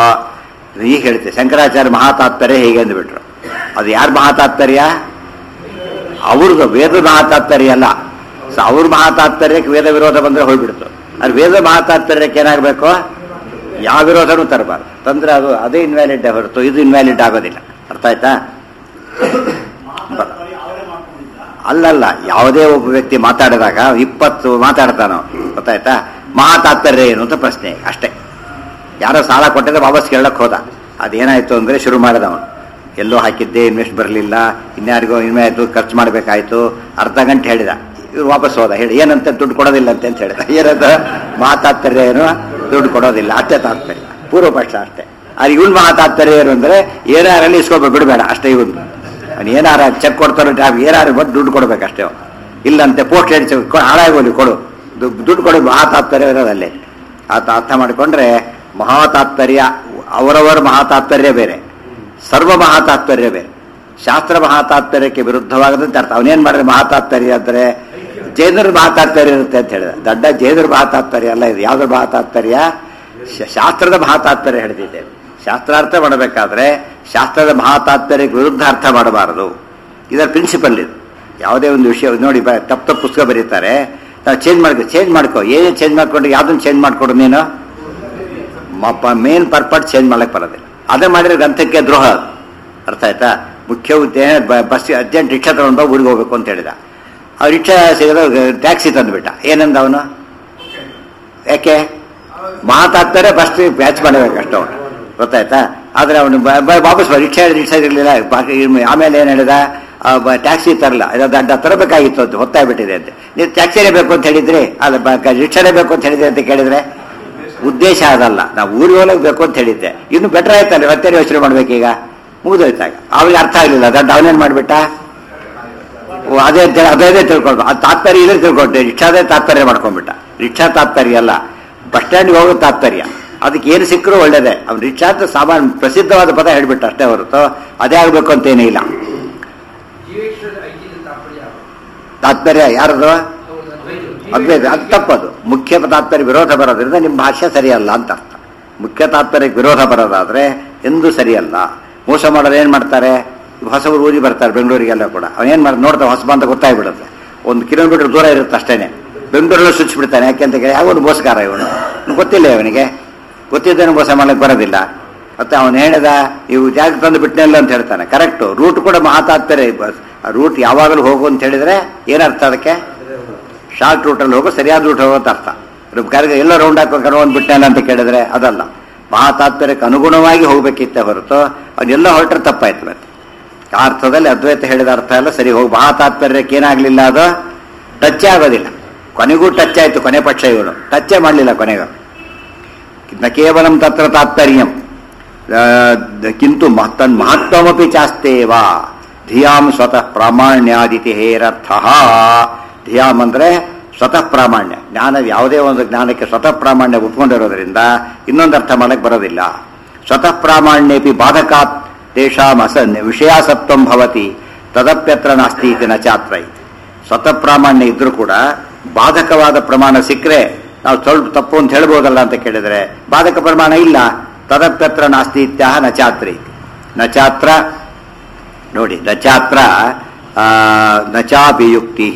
ಈಗ ಹೇಳ್ತೆ ಶಂಕರಾಚಾರ್ಯ ಮಹಾತಾತ್ಪರ್ಯ ಹೇಗೆ ಅಂದ್ಬಿಟ್ರು ಅದು ಯಾರ ಮಹಾತಾತ್ಪರ್ಯ ಅವ್ರದ್ದು ವೇದ ಮಹಾತಾತ್ಪರ್ಯ ಅಲ್ಲ ಸೊ ಅವ್ರ ಮಹಾತಾತ್ಪರ್ಯಕ್ಕೆ ವೇದ ವಿರೋಧ ಬಂದ್ರೆ ಹೋಗ್ಬಿಡ್ತು ಅದು ವೇದ ಮಹಾತಾತ್ಪರ್ಯಕ್ಕೆ ಏನಾಗಬೇಕು ಯಾವ ವಿರೋಧನೂ ತರಬಾರ್ದು ತಂದ್ರೆ ಅದು ಅದೇ ಇನ್ವ್ಯಾಲಿಡ್ ಹೊರತು ಇದು ಇನ್ವ್ಯಾಲಿಡ್ ಆಗೋದಿಲ್ಲ ಅರ್ಥ ಆಯ್ತಾ ಅಲ್ಲಲ್ಲ ಯಾವುದೇ ಒಬ್ಬ ವ್ಯಕ್ತಿ ಮಾತಾಡಿದಾಗ ಇಪ್ಪತ್ತು ಮಾತಾಡ್ತಾನೋ ಗೊತ್ತಾಯ್ತಾ ಮಹಾತಾತ್ಪರ್ಯ ಏನು ಅಂತ ಪ್ರಶ್ನೆ ಅಷ್ಟೇ ಯಾರೋ ಸಾಲ ಕೊಟ್ಟಿದ್ರೆ ವಾಪಸ್ ಕೇಳಕ್ ಹೋದ ಅದೇನಾಯ್ತು ಅಂದ್ರೆ ಶುರು ಮಾಡಿದ ಅವನು ಎಲ್ಲೋ ಹಾಕಿದ್ದೆ ಇನ್ವೆಸ್ಟ್ ಬರಲಿಲ್ಲ ಇನ್ಯಾರಿಗೋ ಇನ್ವೆಸ್ಟ್ ಖರ್ಚು ಮಾಡಬೇಕಾಯ್ತು ಅರ್ಧ ಗಂಟೆ ಹೇಳಿದ ಇವ್ರು ವಾಪಸ್ ಹೋದ ಹೇಳಿ ಏನಂತ ದುಡ್ಡು ಕೊಡೋದಿಲ್ಲ ಅಂತ ಅಂತ ಹೇಳಿದ ಏನಂತ ಮಾತಾತ್ಪರ್ಯ ಏನು ದುಡ್ಡು ಕೊಡೋದಿಲ್ಲ ಅಷ್ಟೇ ತಾತ್ಪರ್ಯ ಪೂರ್ವ ಪಕ್ಷ ಅಷ್ಟೇ ಅದು ಇವನ್ ಮಾತಾತ್ಪರ್ಯ ಏನು ಅಂದ್ರೆ ಏನಾರಲ್ಲಿ ಇಸ್ಕೊಬೇಕು ಬಿಡಬೇಡ ಅಷ್ಟೇ ಇವನ್ ಅವ್ನು ಏನಾರ ಚೆಕ್ ಕೊಡ್ತಾರೋ ಟ್ಯಾಬ್ ಏನಾರು ಬಂದು ದುಡ್ಡು ಕೊಡ್ಬೇಕು ಅಷ್ಟೇ ಅವ್ನು. ಇಲ್ಲಂತೆ ಪೋಸ್ಟ್ ಹೇಳಿ ಹಾಳಾಗೋಲಿ ಕೊಡು ದು- ದುಡ್ಡು ಕೊಡೋ ಮಹಾತಾತ್ಪರ್ಯ ಇರೋದಲ್ಲೇ ಆತ ಅರ್ಥ ಮಾಡಿಕೊಂಡ್ರೆ ಮಹಾತಾತ್ಪರ್ಯ ಅವರವರ ಮಹಾತಾತ್ಪರ್ಯ ಬೇರೆ ಸರ್ವ ಮಹಾತಾತ್ಪರ್ಯ ಬೇರೆ ಶಾಸ್ತ್ರ ಮಹಾತಾತ್ಪರ್ಯಕ್ಕೆ ವಿರುದ್ಧವಾಗದಂತೆ ಅರ್ಥ ಅವನೇನ್ ಮಾಡಿದ್ರೆ ಮಹಾತಾತ್ಪರ್ಯ ಅಂದ್ರೆ ಜೈನರ ಮಹಾತಾತ್ಪರ್ಯ ಇರುತ್ತೆ ಅಂತ ಹೇಳಿದ ದೊಡ್ಡ ಜೈನರ ಮಹಾತಾತ್ಪರ್ಯ ಅಲ್ಲ ಇದು ಯಾವ್ದ್ರ ಮಹಾತಾತ್ಪರ್ಯ ಶ- ಶಾಸ್ತ್ರದ ಮಹಾತಾತ್ಪರ್ಯ ಹಿಡಿದಿದ್ದೇವೆ ಶಾಸ್ತ್ರಾರ್ಥ ಮಾಡಬೇಕಾದ್ರೆ ಶಾಸ್ತ್ರದ ಮಹಾತಾತ್ಪರ್ಯಕ್ಕೆ ವಿರುದ್ಧ ಅರ್ಥ ಮಾಡಬಾರದು ಇದರ ಪ್ರಿನ್ಸಿಪಲ್ ಇದು ಯಾವುದೇ ಒಂದು ವಿಷಯ ನೋಡಿ ಬ- ತಪ್ಪು ತಪ್ಪು ಪುಸ್ತಕ ಬರೀತಾರೆ ನಾವು ಚೇಂಜ್ ಮಾಡ್ಕೊ ಚೇಂಜ್ ಮಾಡ್ಕೋ ಏನೇ ಚೇಂಜ್ ಮಾಡ್ಕೊಂಡು ಯಾವ್ದನ್ನ ಚೇಂಜ್ ಮಾಡ್ಕೊಡು ನೀನು ಮೇನ್ ಪರ್ಪಟ್ ಚೇಂಜ್ ಮಾಡಕ್ ಬರೋದಿಲ್ಲ ಅದೇ ಮಾಡಿದ್ರೆ ಗ್ರಂಥಕ್ಕೆ ದ್ರೋಹ ಅದು. ಅರ್ಥ ಆಯ್ತಾ ಮುಖ್ಯ ಉದ್ದೇಶ ಬ- ಬಸ್ ಅರ್ಜೆಂಟ್ ರಿಕ್ಷಾ ತಗೊಂಡು ಊರಿಗೆ ಹೋಗ್ಬೇಕು ಅಂತ ಹೇಳಿದ ಆ ರಿಕ್ಷಾ ಸಿಗದ ಟ್ಯಾಕ್ಸಿ ತಂದುಬಿಟ್ಟ ಏನಂದ ಅವನು ಯಾಕೆ ಮಾತಾಡ್ತಾರೆ ಬಸ್ ಬ್ಯಾಚ್ ಮಾಡಬೇಕು ಅಷ್ಟು ಅವನು ಗೊತ್ತಾಯ್ತಾ ಆದ್ರೆ ಅವನು ಬ- ಬ- ವಾಪಸ್ ಬ- ರಿಕ್ಷಾ ರಿಕ್ಷಾ ಇರಲಿಲ್ಲ ಬಾಕಿ ಇನ್ನು ಆಮೇಲೆ ಏನ್ ಹೇಳಿದ ಟ್ಯಾಕ್ಸಿ ತರಲ್ಲ ಇದು ದಡ್ಡ ತರಬೇಕಾಗಿತ್ತು ಅಂತ ಹೊತ್ತಾಗ್ಬಿಟ್ಟಿದೆ ಅಂತ ನೀವು ಟ್ಯಾಕ್ಸಿನೇ ಬೇಕು ಅಂತ ಹೇಳಿದ್ರಿ ಅಲ್ಲ ಬ- ಗ- ರಿಕ್ಷಾನೇ ಬೇಕು ಅಂತ ಹೇಳಿದ್ರಿ ಅಂತ ಕೇಳಿದ್ರೆ ಉದ್ದೇಶ ಅದಲ್ಲ ನಾವು ಊರಿಗೆ ಹೋಗ್ಬೇಕು ಅಂತ ಹೇಳಿದ್ದೆ ಇನ್ನು ಬೆಟರ್ ಆಯ್ತಲ್ಲ ಮತ್ತೆ ಯೋಚನೆ ಮಾಡ್ಬೇಕೀಗ ಮುಗಿದೋಯ್ತಾಗ ಅವ್ರಿಗೆ ಅರ್ಥ ಆಗಲಿಲ್ಲ ದಡ್ಡ ಅವನೇನ್ ಮಾಡ್ಬಿಟ್ಟ ಓ, ಅದೇ ತ- ಅದೇ ತಿಳ್ಕೊಂಡು ಅದು ತಾತ್ಪರ್ಯ ಇದ್ರೆ ತಿಳ್ಕೊಂಡೆ ರಿಕ್ಷಾದೇ ತಾತ್ಪರ್ಯ ಮಾಡ್ಕೊಂಡ್ಬಿಟ್ಟ ರಿಕ್ಷಾ ತಾತ್ಪರ್ಯ ಅಲ್ಲ ಬಸ್ ಸ್ಟ್ಯಾಂಡ್ಗೆ ಹೋಗೋ ತಾತ್ಪರ್ಯ ಅದಕ್ಕೆ ಏನು ಸಿಕ್ಕರೂ ಒಳ್ಳೇದೇ ಅವ್ನು ರಿಕ್ಷಾ ಅಂತ ಸಾಮಾನ್ಯ ಪ್ರಸಿದ್ಧವಾದ ಪದ ಹೇಳ್ಬಿಟ್ಟ ಅಷ್ಟೇ ಹೊರತು ಅದೇ ಆಗ್ಬೇಕು ಅಂತ ಏನೂ ಇಲ್ಲ ಜೀವೇಶ್ವರದ ಐಕ್ಯದ ತಾತ್ಪರ್ಯ ತಾತ್ಪರ್ಯ ಯಾರದು ಹೌದು, ದ್ವೈತ. ಅದ್ವೈತ ಅದು ತಪ್ಪದು ಮುಖ್ಯ ತಾತ್ಪರ್ಯ ವಿರೋಧ ಬರೋದ್ರಿಂದ ನಿಮ್ಮ ಭಾಷೆ ಸರಿಯಲ್ಲ ಅಂತ ಅರ್ಥ ಮುಖ್ಯ ತಾತ್ಪರ್ಯಕ್ಕೆ ವಿರೋಧ ಬರೋದಾದ್ರೆ ಎಂದೂ ಸರಿಯಲ್ಲ ಮೋಸ ಮಾಡೋರು ಏನ್ ಮಾಡ್ತಾರೆ ಹೊಸಬರು ಊರಿಗೆ ಬರ್ತಾರೆ ಬೆಂಗಳೂರಿಗೆಲ್ಲ ಕೂಡ ಅವನೇನ್ ಮಾಡಿ ನೋಡ್ತಾ ಹೊಸಬ ಅಂತ ಗೊತ್ತಾಗ್ಬಿಡುತ್ತೆ ಒಂದು ಕಿಲೋಮೀಟರ್ ದೂರ ಇರುತ್ತೆ ಅಷ್ಟೇನೆ ಬೆಂಗಳೂರಲ್ಲಿ ಸ್ವಿಚ್ ಬಿಡ್ತಾನೆ ಯಾಕೆಂತ ಕೇಳಿ ಅವನು ಮೋಸಗಾರ ಇವನು ಇವ್ನು ಗೊತ್ತಿಲ್ಲ ಇವನಿಗೆ ಗೊತ್ತಿದ್ದೇನೆ ಮೋಸ ಮಾಡಕ್ ಬರೋದಿಲ್ಲ ಮತ್ತೆ ಅವನು ಹೇಳಿದ ಇವು ಜಾಗ ತಂದು ಬಿಟ್ಟನೆಲ್ಲ ಅಂತ ಹೇಳ್ತಾನೆ ಕರೆಕ್ಟ್ ರೂಟ್ ಕೂಡ ಮಹಾತಾತ್ಪರ್ಯ ರೂಟ್ ಯಾವಾಗಲೂ ಹೋಗು ಅಂತ ಹೇಳಿದ್ರೆ ಏನರ್ಥ ಅದಕ್ಕೆ ಶಾರ್ಟ್ ರೂಟಲ್ಲಿ ಹೋಗೋ ಸರಿಯಾದ ರೂಟ್ ಹೋಗೋ ಅಂತ ಅರ್ಥ ಕರೆಗೆ ಎಲ್ಲ ರೌಂಡ್ ಹಾಕೋ ಕರ್ಕೊಂಡು ಬಿಟ್ಟಲ್ಲ ಅಂತ ಕೇಳಿದ್ರೆ ಅದಲ್ಲ ಮಹಾತಾತ್ಪರ್ಯಕ್ಕೆ ಅನುಗುಣವಾಗಿ ಹೋಗ್ಬೇಕಿತ್ತೆ ಹೊರತು ಅದೆಲ್ಲ ಹೊರಟ್ರೆ ತಪ್ಪಾಯ್ತು ಮತ್ತೆ ಆ ಅರ್ಥದಲ್ಲಿ ಅದ್ವೈತ ಹೇಳಿದ ಅರ್ಥ ಎಲ್ಲ ಸರಿ ಹೋಗಿ ಮಹಾತಾತ್ಪರ್ಯಕ್ಕೆ ಏನಾಗ್ಲಿಲ್ಲ ಅದು ಟಚ್ ಆಗೋದಿಲ್ಲ ಕೊನೆಗೂ ಟಚ್ ಆಯ್ತು ಕೊನೆ ಪಕ್ಷ ಇವನು ಟಚ್ಚೇ ಮಾಡಲಿಲ್ಲ ಕೊನೆಗೂ ನ ಕೇವಲಂ ತತ್ರ ತಾತ್ಪರ್ಯಂ ಆ, ದ- ಕಿಂತು ಮಹ- ತನ್ ಮಹತ್ವಮಪಿ ಚಾಸ್ತೇವ ಧಿಯಾಂ ಸ್ವತಃ ಪ್ರಾಮಾಣ್ಯಾದಿತಿ ಹೇರರ್ಥ ಧಿಯಾಮ್ ಅಂದ್ರೆ ಸ್ವತಃ ಪ್ರಾಮಾಣ್ಯ ಜ್ಞಾನ ಯಾವುದೇ ಒಂದು ಜ್ಞಾನಕ್ಕೆ ಸ್ವತಃ ಪ್ರಾಮಾಣ್ಯ ಉಟ್ಕೊಂಡಿರೋದ್ರಿಂದ ಇನ್ನೊಂದು ಅರ್ಥ ಮಾಡಕ್ ಬರೋದಿಲ್ಲ ಸ್ವತಃ ಪ್ರಾಮಾಣ್ಯಪಿ ಬಾಧಕಾತ್ ತೇಷಾಂ ಅಸ ವಿಷಯಾಸತ್ವಂ ಭವತಿ ತದಪ್ಯತ್ರ ನಾಸ್ತಿ ಇತಿ ನ ಚಾತ್ರ ಇತಿ. ಸ್ವತಃ ಪ್ರಾಮಾಣ್ಯ ಇದ್ರೂ ಕೂಡ ಬಾಧಕವಾದ ಪ್ರಮಾಣ ಸಿಕ್ಕರೆ ನಾವು ಸ್ವಲ್ಪ ತಪ್ಪು ಅಂತ ಹೇಳ್ಬೋದಲ್ಲ ಅಂತ ಕೇಳಿದ್ರೆ ಬಾಧಕ ಪ್ರಮಾಣ ಇಲ್ಲ ತದಪ್ಯತ್ರ ನಾಸ್ತಿ ಇತ್ಯಾಹ ನಚಾತ್ರಿ ನಚಾತ್ರ ನೋಡಿ ನಚಾತ್ರ ಆ, ನಚಾಭಿಯುಕ್ತಿ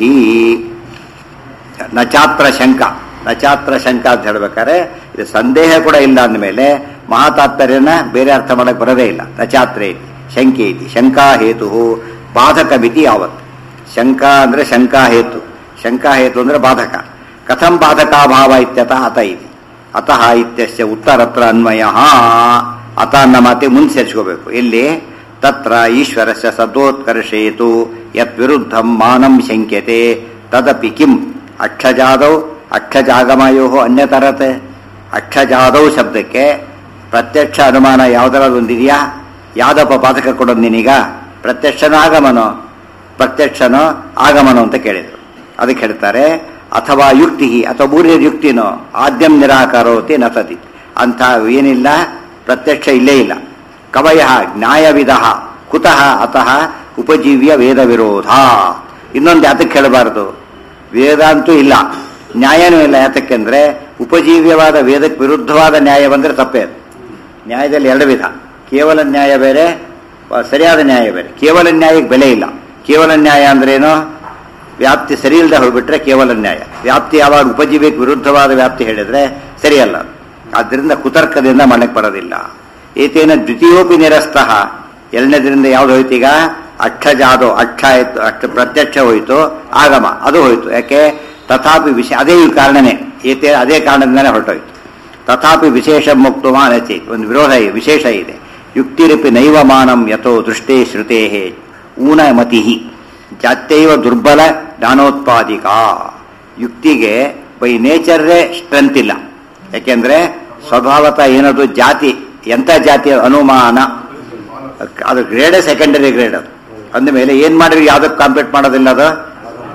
ನಚಾತ್ರ ಶಂಕ ನಚಾತ್ರ ಶಂಕ ಅಂತ ಹೇಳ್ಬೇಕಾದ್ರೆ ಇದು ಸಂದೇಹ ಕೂಡ ಇಲ್ಲ ಅಂದಮೇಲೆ ಮಹಾತಾತ್ಪರ್ಯನ ಬೇರೆ ಅರ್ಥ ಮಾಡಕ್ ಬರೋದೇ ಇಲ್ಲ ನಚಾತ್ರೆ ಇತಿ ಶಂಕೆ ಇತಿ ಶಂಕಾ ಹೇತು ಬಾಧಕ ಮಿತಿ ಯಾವತ್ತು ಶಂಕಾ ಅಂದ್ರೆ ಶಂಕಾ ಹೇತು ಶಂಕಾ ಹೇತು ಅಂದ್ರೆ ಬಾಧಕ ಕಥಂ ಬಾಧಕಾಭಾವ ಇತ್ಯತಃ ಅತ ಇತಿ ಅತಃ ಇತ್ಯಸ್ಯ ಉತ್ತರತ್ರ ಅನ್ವಯ ಅತ ಅನ್ನ ಮಾತೆ ಮುಂದೆ ಸೇರಿಸ್ಕೋಬೇಕು ಎಲ್ಲಿ ತತ್ರ ಈಶ್ವರಸ್ಯ ಸದೋತ್ಕರ್ಷೇತು ಯತ್ ವಿರುದ್ಧಂ ಮಾನಂ ಶಂಕ್ಯತೆ ತದಪಿ ಕಿಂ ಅಕ್ಷಜಾದೌ ಅಕ್ಷಜಾಗಮಯೋ ಅನ್ಯತರತೆ ಅಕ್ಷಜಾದೌ ಶಬ್ದಕ್ಕೆ ಪ್ರತ್ಯಕ್ಷ ಅನುಮಾನ ಯಾವ್ದಾದ್ರು ಒಂದಿದೆಯಾ ಯಾವ್ದಪ್ಪ ಬಾಧಕ ಕೊಡೋದು ನೀನೀಗ ಪ್ರತ್ಯಕ್ಷನೋ ಆಗಮನೋ ಪ್ರತ್ಯಕ್ಷನೋ ಆಗಮನೋ ಅಂತ ಕೇಳಿದ್ರು ಅದಕ್ಕೆ ಹೇಳ್ತಾರೆ ಅಥವಾ ಯುಕ್ತಿ ಅಥವಾ ಮೂರನೇ ಯುಕ್ತಿನೋ ಆದ್ಯಂ ನಿರಾಕರೋತಿ ನಸತಿ ಅಂತ ಏನಿಲ್ಲ ಪ್ರತ್ಯಕ್ಷ ಇಲ್ಲೇ ಇಲ್ಲ ಕವಯ ನ್ಯಾಯವಿಧ ಕುತಃ ಅತಃ ಉಪಜೀವ್ಯ ವೇದ ವಿರೋಧ ಇನ್ನೊಂದು ಯಾತಕ್ಕೆ ಹೇಳಬಾರದು ವೇದ ಅಂತೂ ಇಲ್ಲ ನ್ಯಾಯನೂ ಇಲ್ಲ ಯಾತಕ್ಕೆಂದ್ರೆ ಉಪಜೀವ್ಯವಾದ ವೇದಕ್ಕೆ ವಿರುದ್ಧವಾದ ನ್ಯಾಯ ಬಂದ್ರೆ ತಪ್ಪೇ ಅದು ನ್ಯಾಯದಲ್ಲಿ ಎರಡು ವಿಧ ಕೇವಲ ನ್ಯಾಯ ಬೇರೆ ಆ, ಸರಿಯಾದ ನ್ಯಾಯ ಬೇರೆ ಕೇವಲ ನ್ಯಾಯಕ್ಕೆ ಬೆಲೆ ಇಲ್ಲ ಕೇವಲ ನ್ಯಾಯ ಅಂದ್ರೇನು ವ್ಯಾಪ್ತಿ ಸರಿ ಇಲ್ಲದೆ ಹೋಗ್ಬಿಟ್ರೆ ಕೇವಲ ನ್ಯಾಯ ವ್ಯಾಪ್ತಿ ಯಾವಾಗ ಉಪಜೀವಿಗೆ ವಿರುದ್ಧವಾದ ವ್ಯಾಪ್ತಿ ಹೇಳಿದ್ರೆ ಸರಿಯಲ್ಲ ಆದ್ದರಿಂದ ಕುತರ್ಕದಿಂದ ಮಾಡಕ್ಕೆ ಬರೋದಿಲ್ಲ ಏತೇನ ದ್ವಿತೀಯೋಪಿ ನಿರಸ್ತಃ ಎರಡನೇದ್ರಿಂದ ಯಾವ್ದು ಹೋಯ್ತು ಈಗ ಅಕ್ಷಜಾದೋ ಅಕ್ಷ ಆಯ್ತು ಅಕ್ಷ ಪ್ರತ್ಯಕ್ಷ ಹೋಯ್ತು ಆಗಮ ಅದು ಹೋಯ್ತು ಯಾಕೆ ತಥಾಪಿ ವಿಷಯ ಅದೇ ಈ ಕಾರಣನೇ ಏತೆ ಅದೇ ಕಾರಣದಿಂದಲೇ ಹೊರಟೋಯ್ತು ತಥಾಪಿ ವಿಶೇಷ ಮುಕ್ತ ಮಾನಸಿ ಒಂದು ವಿರೋಧ ಇದೆ ವಿಶೇಷ ಇದೆ ಯುಕ್ತಿರಪಿ ನೈವ ಮಾನಂ ಯಥೋ ದೃಷ್ಟೇ ಶ್ರುತೇ ಊನಮತಿ ಜಾತ್ಯೈವ ದುರ್ಬಲ ಜ್ಞಾನೋತ್ಪಾದಿಕ ಯುಕ್ತಿಗೆ ಬೈ ನೇಚರ್ರೇ ಸ್ಟ್ರೆಂತ್ ಇಲ್ಲ ಯಾಕೆಂದ್ರೆ ಸ್ವಭಾವತಃ ಏನದು ಜಾತಿ ಎಂಥ ಜಾತಿಯ ಅನುಮಾನ ಅದು ಗ್ರೇಡೇ ಸೆಕೆಂಡರಿ ಗ್ರೇಡ್ ಅದು ಅಂದಮೇಲೆ ಏನ್ ಮಾಡಿದ್ರೆ ಯಾವ್ದಕ್ಕೆ ಕಾಂಪೀಟ್ ಮಾಡೋದಿಲ್ಲ ಅದು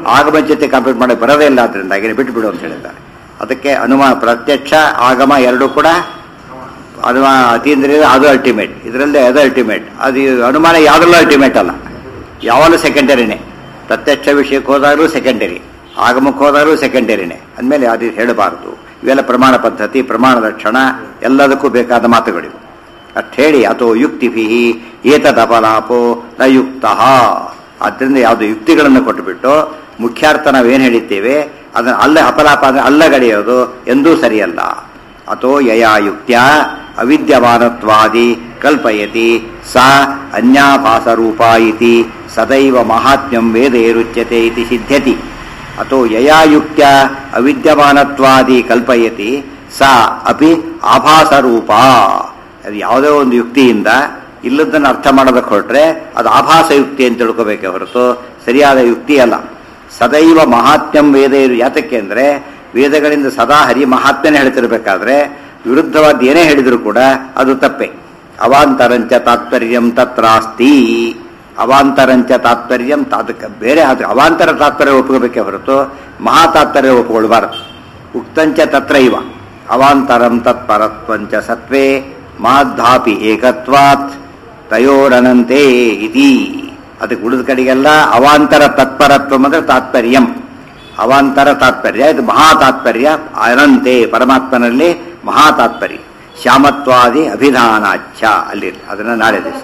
ಆಗಮ ಜೊತೆ ಕಂಪ್ಲೀಟ್ ಮಾಡಕ್ಕೆ ಬರೋದೇ ಇಲ್ಲ ಅದರಿಂದಾಗಿ ಬಿಟ್ಬಿಡು ಅಂತ ಹೇಳಿದ್ದಾರೆ ಅದಕ್ಕೆ ಅನುಮಾನ ಪ್ರತ್ಯಕ್ಷ ಆಗಮ ಎರಡೂ ಕೂಡ ಅನುಮಾನ ಅತೀಂದ್ರಿಯ ಅದು ಅಲ್ಟಿಮೇಟ್ ಇದರಲ್ಲೇ ಅದು ಅಲ್ಟಿಮೇಟ್ ಅದು ಅನುಮಾನ ಯಾವುದರಲ್ಲೂ ಅಲ್ಟಿಮೇಟ್ ಅಲ್ಲ ಯಾವಾಗಲೂ ಸೆಕೆಂಡರಿನೇ ಪ್ರತ್ಯಕ್ಷ ವಿಷಯಕ್ಕೆ ಹೋದಾಗಲೂ ಸೆಕೆಂಡರಿ ಆಗಮಕ್ಕೆ ಹೋದಾಗಲೂ ಸೆಕೆಂಡರಿನೇ ಅಂದಮೇಲೆ ಅದು ಹೇಳಬಾರದು ಇವೆಲ್ಲ ಪ್ರಮಾಣ ಪದ್ಧತಿ ಪ್ರಮಾಣ ಲಕ್ಷಣ ಎಲ್ಲದಕ್ಕೂ ಬೇಕಾದ ಮಾತುಗಳಿವು ಅಷ್ಟು ಹೇಳಿ ಅಥೋ ಯುಕ್ತಿಭಿ ಏತದಪಲಾಪೋ ನ ಯುಕ್ತ ಆದ್ದರಿಂದ ಯಾವುದು ಯುಕ್ತಿಗಳನ್ನು ಕೊಟ್ಟುಬಿಟ್ಟು ಮುಖ್ಯಾರ್ಥ ನಾವೇನು ಹೇಳಿದ್ದೇವೆ ಅದನ್ನು ಅಲ್ಲ ಅಪಲಾಪ ಅಂದರೆ ಅಲ್ಲಗಡೆಯೋದು ಎಂದೂ ಸರಿಯಲ್ಲ ಅಥೋ ಯಯಾ ಯುಕ್ತ್ಯ ಅವಿದ್ಯಮಾನತ್ವಾದಿ ಕಲ್ಪಯತಿ ಸಾ ಅನ್ಯಾಭಾಸರೂಪ ಇತಿ ಸದೈವ ಮಹಾತ್ಮ್ಯಂ ವೇದೇರುಚ್ಯತೆ ಇತಿ ಸಿದ್ಧ್ಯತಿ ಅಥೋ ಯಯಾ ಯುಕ್ತ್ಯ ಅವಿದ್ಯಮಾನತ್ವಾದಿ ಕಲ್ಪಯತಿ ಸಾ ಅಪಿ ಆಭಾಸರೂಪ ಅದು ಯಾವುದೋ ಒಂದು ಯುಕ್ತಿಯಿಂದ ಇಲ್ಲದನ್ನು ಅರ್ಥ ಮಾಡೋದಕ್ಕೆ ಹೊರಟ್ರೆ ಅದು ಆಭಾಸ ಯುಕ್ತಿ ಅಂತ ತಿಳ್ಕೋಬೇಕೆ ಹೊರತು ಸರಿಯಾದ ಯುಕ್ತಿ ಅಲ್ಲ ಸದೈವ ಮಹಾತ್ಮ್ಯಂ ವೇದ ಯಾತಕ್ಕೆ ಅಂದರೆ ವೇದಗಳಿಂದ ಸದಾ ಹರಿ ಮಹಾತ್ಮ್ಯನೇ ಹೇಳ್ತಿರ್ಬೇಕಾದ್ರೆ ವಿರುದ್ಧವಾದ ಏನೇ ಹೇಳಿದ್ರು ಕೂಡ ಅದು ತಪ್ಪೆ ಅವಾಂತರಂಚ ತಾತ್ಪರ್ಯಂ ತತ್ರಾಸ್ತಿ ಅವಾಂತರಂಚ ತಾತ್ಪರ್ಯಂ ಅದಕ್ಕೆ ಬೇರೆ ಅದು ಅವಾಂತರ ತಾತ್ಪರ್ಯ ಒಪ್ಕೋಬೇಕೆ ಹೊರತು ಮಹಾ ತಾತ್ಪರ್ಯ ಒಪ್ಕೊಳ್ಬಾರದು ಉಕ್ತಂಚ ತತ್ರ ಇವ ಅವಾಂತರಂ ತತ್ಪರತ್ವಂಚ ಸತ್ವೇ ಮಾಧಾಪಿ ಏಕತ್ವಾತ್ ತಯೋರನಂತೆ ಇತಿ ಅದಕ್ಕೆ ಉಳಿದ ಕಡೆಗೆಲ್ಲ ಅವಾಂತರ ತತ್ಪರತ್ವ ಅಂದ್ರೆ ತಾತ್ಪರ್ಯಂ ಅವಾಂತರ ತಾತ್ಪರ್ಯ ಇದು ಮಹಾ ತಾತ್ಪರ್ಯ ಅನಂತೆ ಪರಮಾತ್ಮನಲ್ಲಿ ಮಹಾ ತಾತ್ಪರ್ಯ ಶ್ಯಾಮತ್ವಾದಿ ಅಭಿಧಾನಾಚ್ಛ ಅಲ್ಲಿ ಅದನ್ನ ನಾಳೆ ದಿವಸ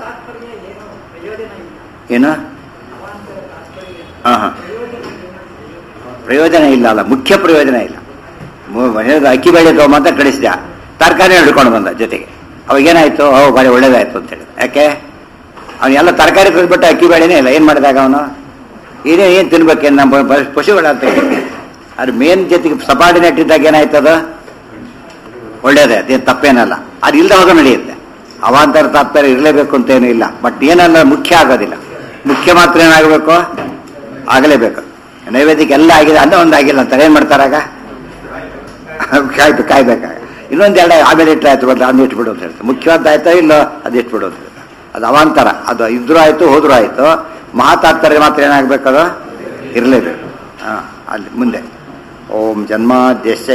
ಏನು ಹಾ ಹಾ ಪ್ರಯೋಜನ ಇಲ್ಲ ಅಲ್ಲ ಮುಖ್ಯ ಪ್ರಯೋಜನ ಇಲ್ಲ ಮು- ಹೇಳಿದ ಅಕ್ಕಿ ಬೇಳೆ ತಗೊಂಬಂತ ಕಳಿಸಿದ ತರಕಾರಿ ಹಿಡ್ಕೊಂಡು ಬಂದ ಜೊತೆಗೆ ಅವಾಗ ಏನಾಯ್ತು ಓ ಬಾರಿ ಒಳ್ಳೇದಾಯ್ತು ಅಂತ ಹೇಳಿ ಯಾಕೆ ಅವನೆಲ್ಲ ತರಕಾರಿ ತಂದ್ಬಿಟ್ಟು ಅಕ್ಕಿ ಬೇಳೆನೇ ಇಲ್ಲ ಏನ್ ಮಾಡಿದಾಗ ಅವನು ಇದೇ ಏನ್ ತಿನ್ಬೇಕೇನು ನಮ್ಮ ಬ- ಪಶುಗಳ ಅಂತ ಅದು ಮೇನ್ ಜೊತೆಗೆ ಸಬಾರ್ಡಿನೇಟ್ ಇದ್ದಾಗ ಏನಾಯ್ತದ ಒಳ್ಳೇದೇ ಅದೇನು ತಪ್ಪೇನಲ್ಲ ಅದು ಇಲ್ಲದ ಹೋದ ನಡೆಯುತ್ತೆ ಅವಾಂತರ ತಾತ್ಪರ್ಯ ಇರಲೇಬೇಕು ಅಂತ ಏನೂ ಇಲ್ಲ ಬಟ್ ಏನಲ್ಲ ಮುಖ್ಯ ಆಗೋದಿಲ್ಲ ಮುಖ್ಯ ಮಾತ್ರ ಏನಾಗಬೇಕು ಆಗಲೇಬೇಕು ನೈವೇದ್ಯಕ್ಕೆ ಎಲ್ಲ ಆಗಿದೆ ಅನ್ನ ಒಂದು ಆಗಿಲ್ಲ ಅಂತ ಏನ್ ಮಾಡ್ತಾರಾಗ ಕಾಯ್ತು ಕಾಯ್ಬೇಕಾಗ ಇನ್ನೊಂದು ಎರಡು ಆಮೇಲೆ ಇಟ್ಟರೆ ಆಯ್ತು ಬಟ್ ಅದನ್ನ ಇಟ್ಬಿಡು ಅಂತ ಹೇಳ್ತಾರೆ ಮುಖ್ಯವಾದ ಆಯ್ತೋ ಇಲ್ಲೋ ಅದು ಇಟ್ಬಿಡು ಅಂತ ಹೇಳ್ತಾರೆ ಅದು ಅವಾಂತರ ಅದು ಇದ್ರೂ ಆಯ್ತು ಹೋದ್ರೂ ಆಯ್ತು ಮಹಾತಾತ್ಪರ್ಯ ಮಾತ್ರ ಏನಾಗಬೇಕದು ಇರಲೇಬೇಕು ಹಾ ಅಲ್ಲಿ ಮುಂದೆ ಓಂ ಜನ್ಮಾದ್ಯಸ್ಯ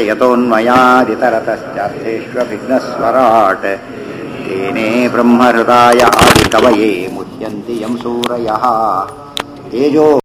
ಯತೋನ್ಮಯಾದಿತರತಶ್ಚಾರ್ಥೇಷ್ವಭಿಘ್ನಸ್ವರಾಟ್ ತೇನೇ ಬ್ರಹ್ಮಹೃದಾಯ ಆದಿಕವಯೇ ಮುಹ್ಯಂತಿ ಯಂ ಸೂರಯಃ ತೇಜೋ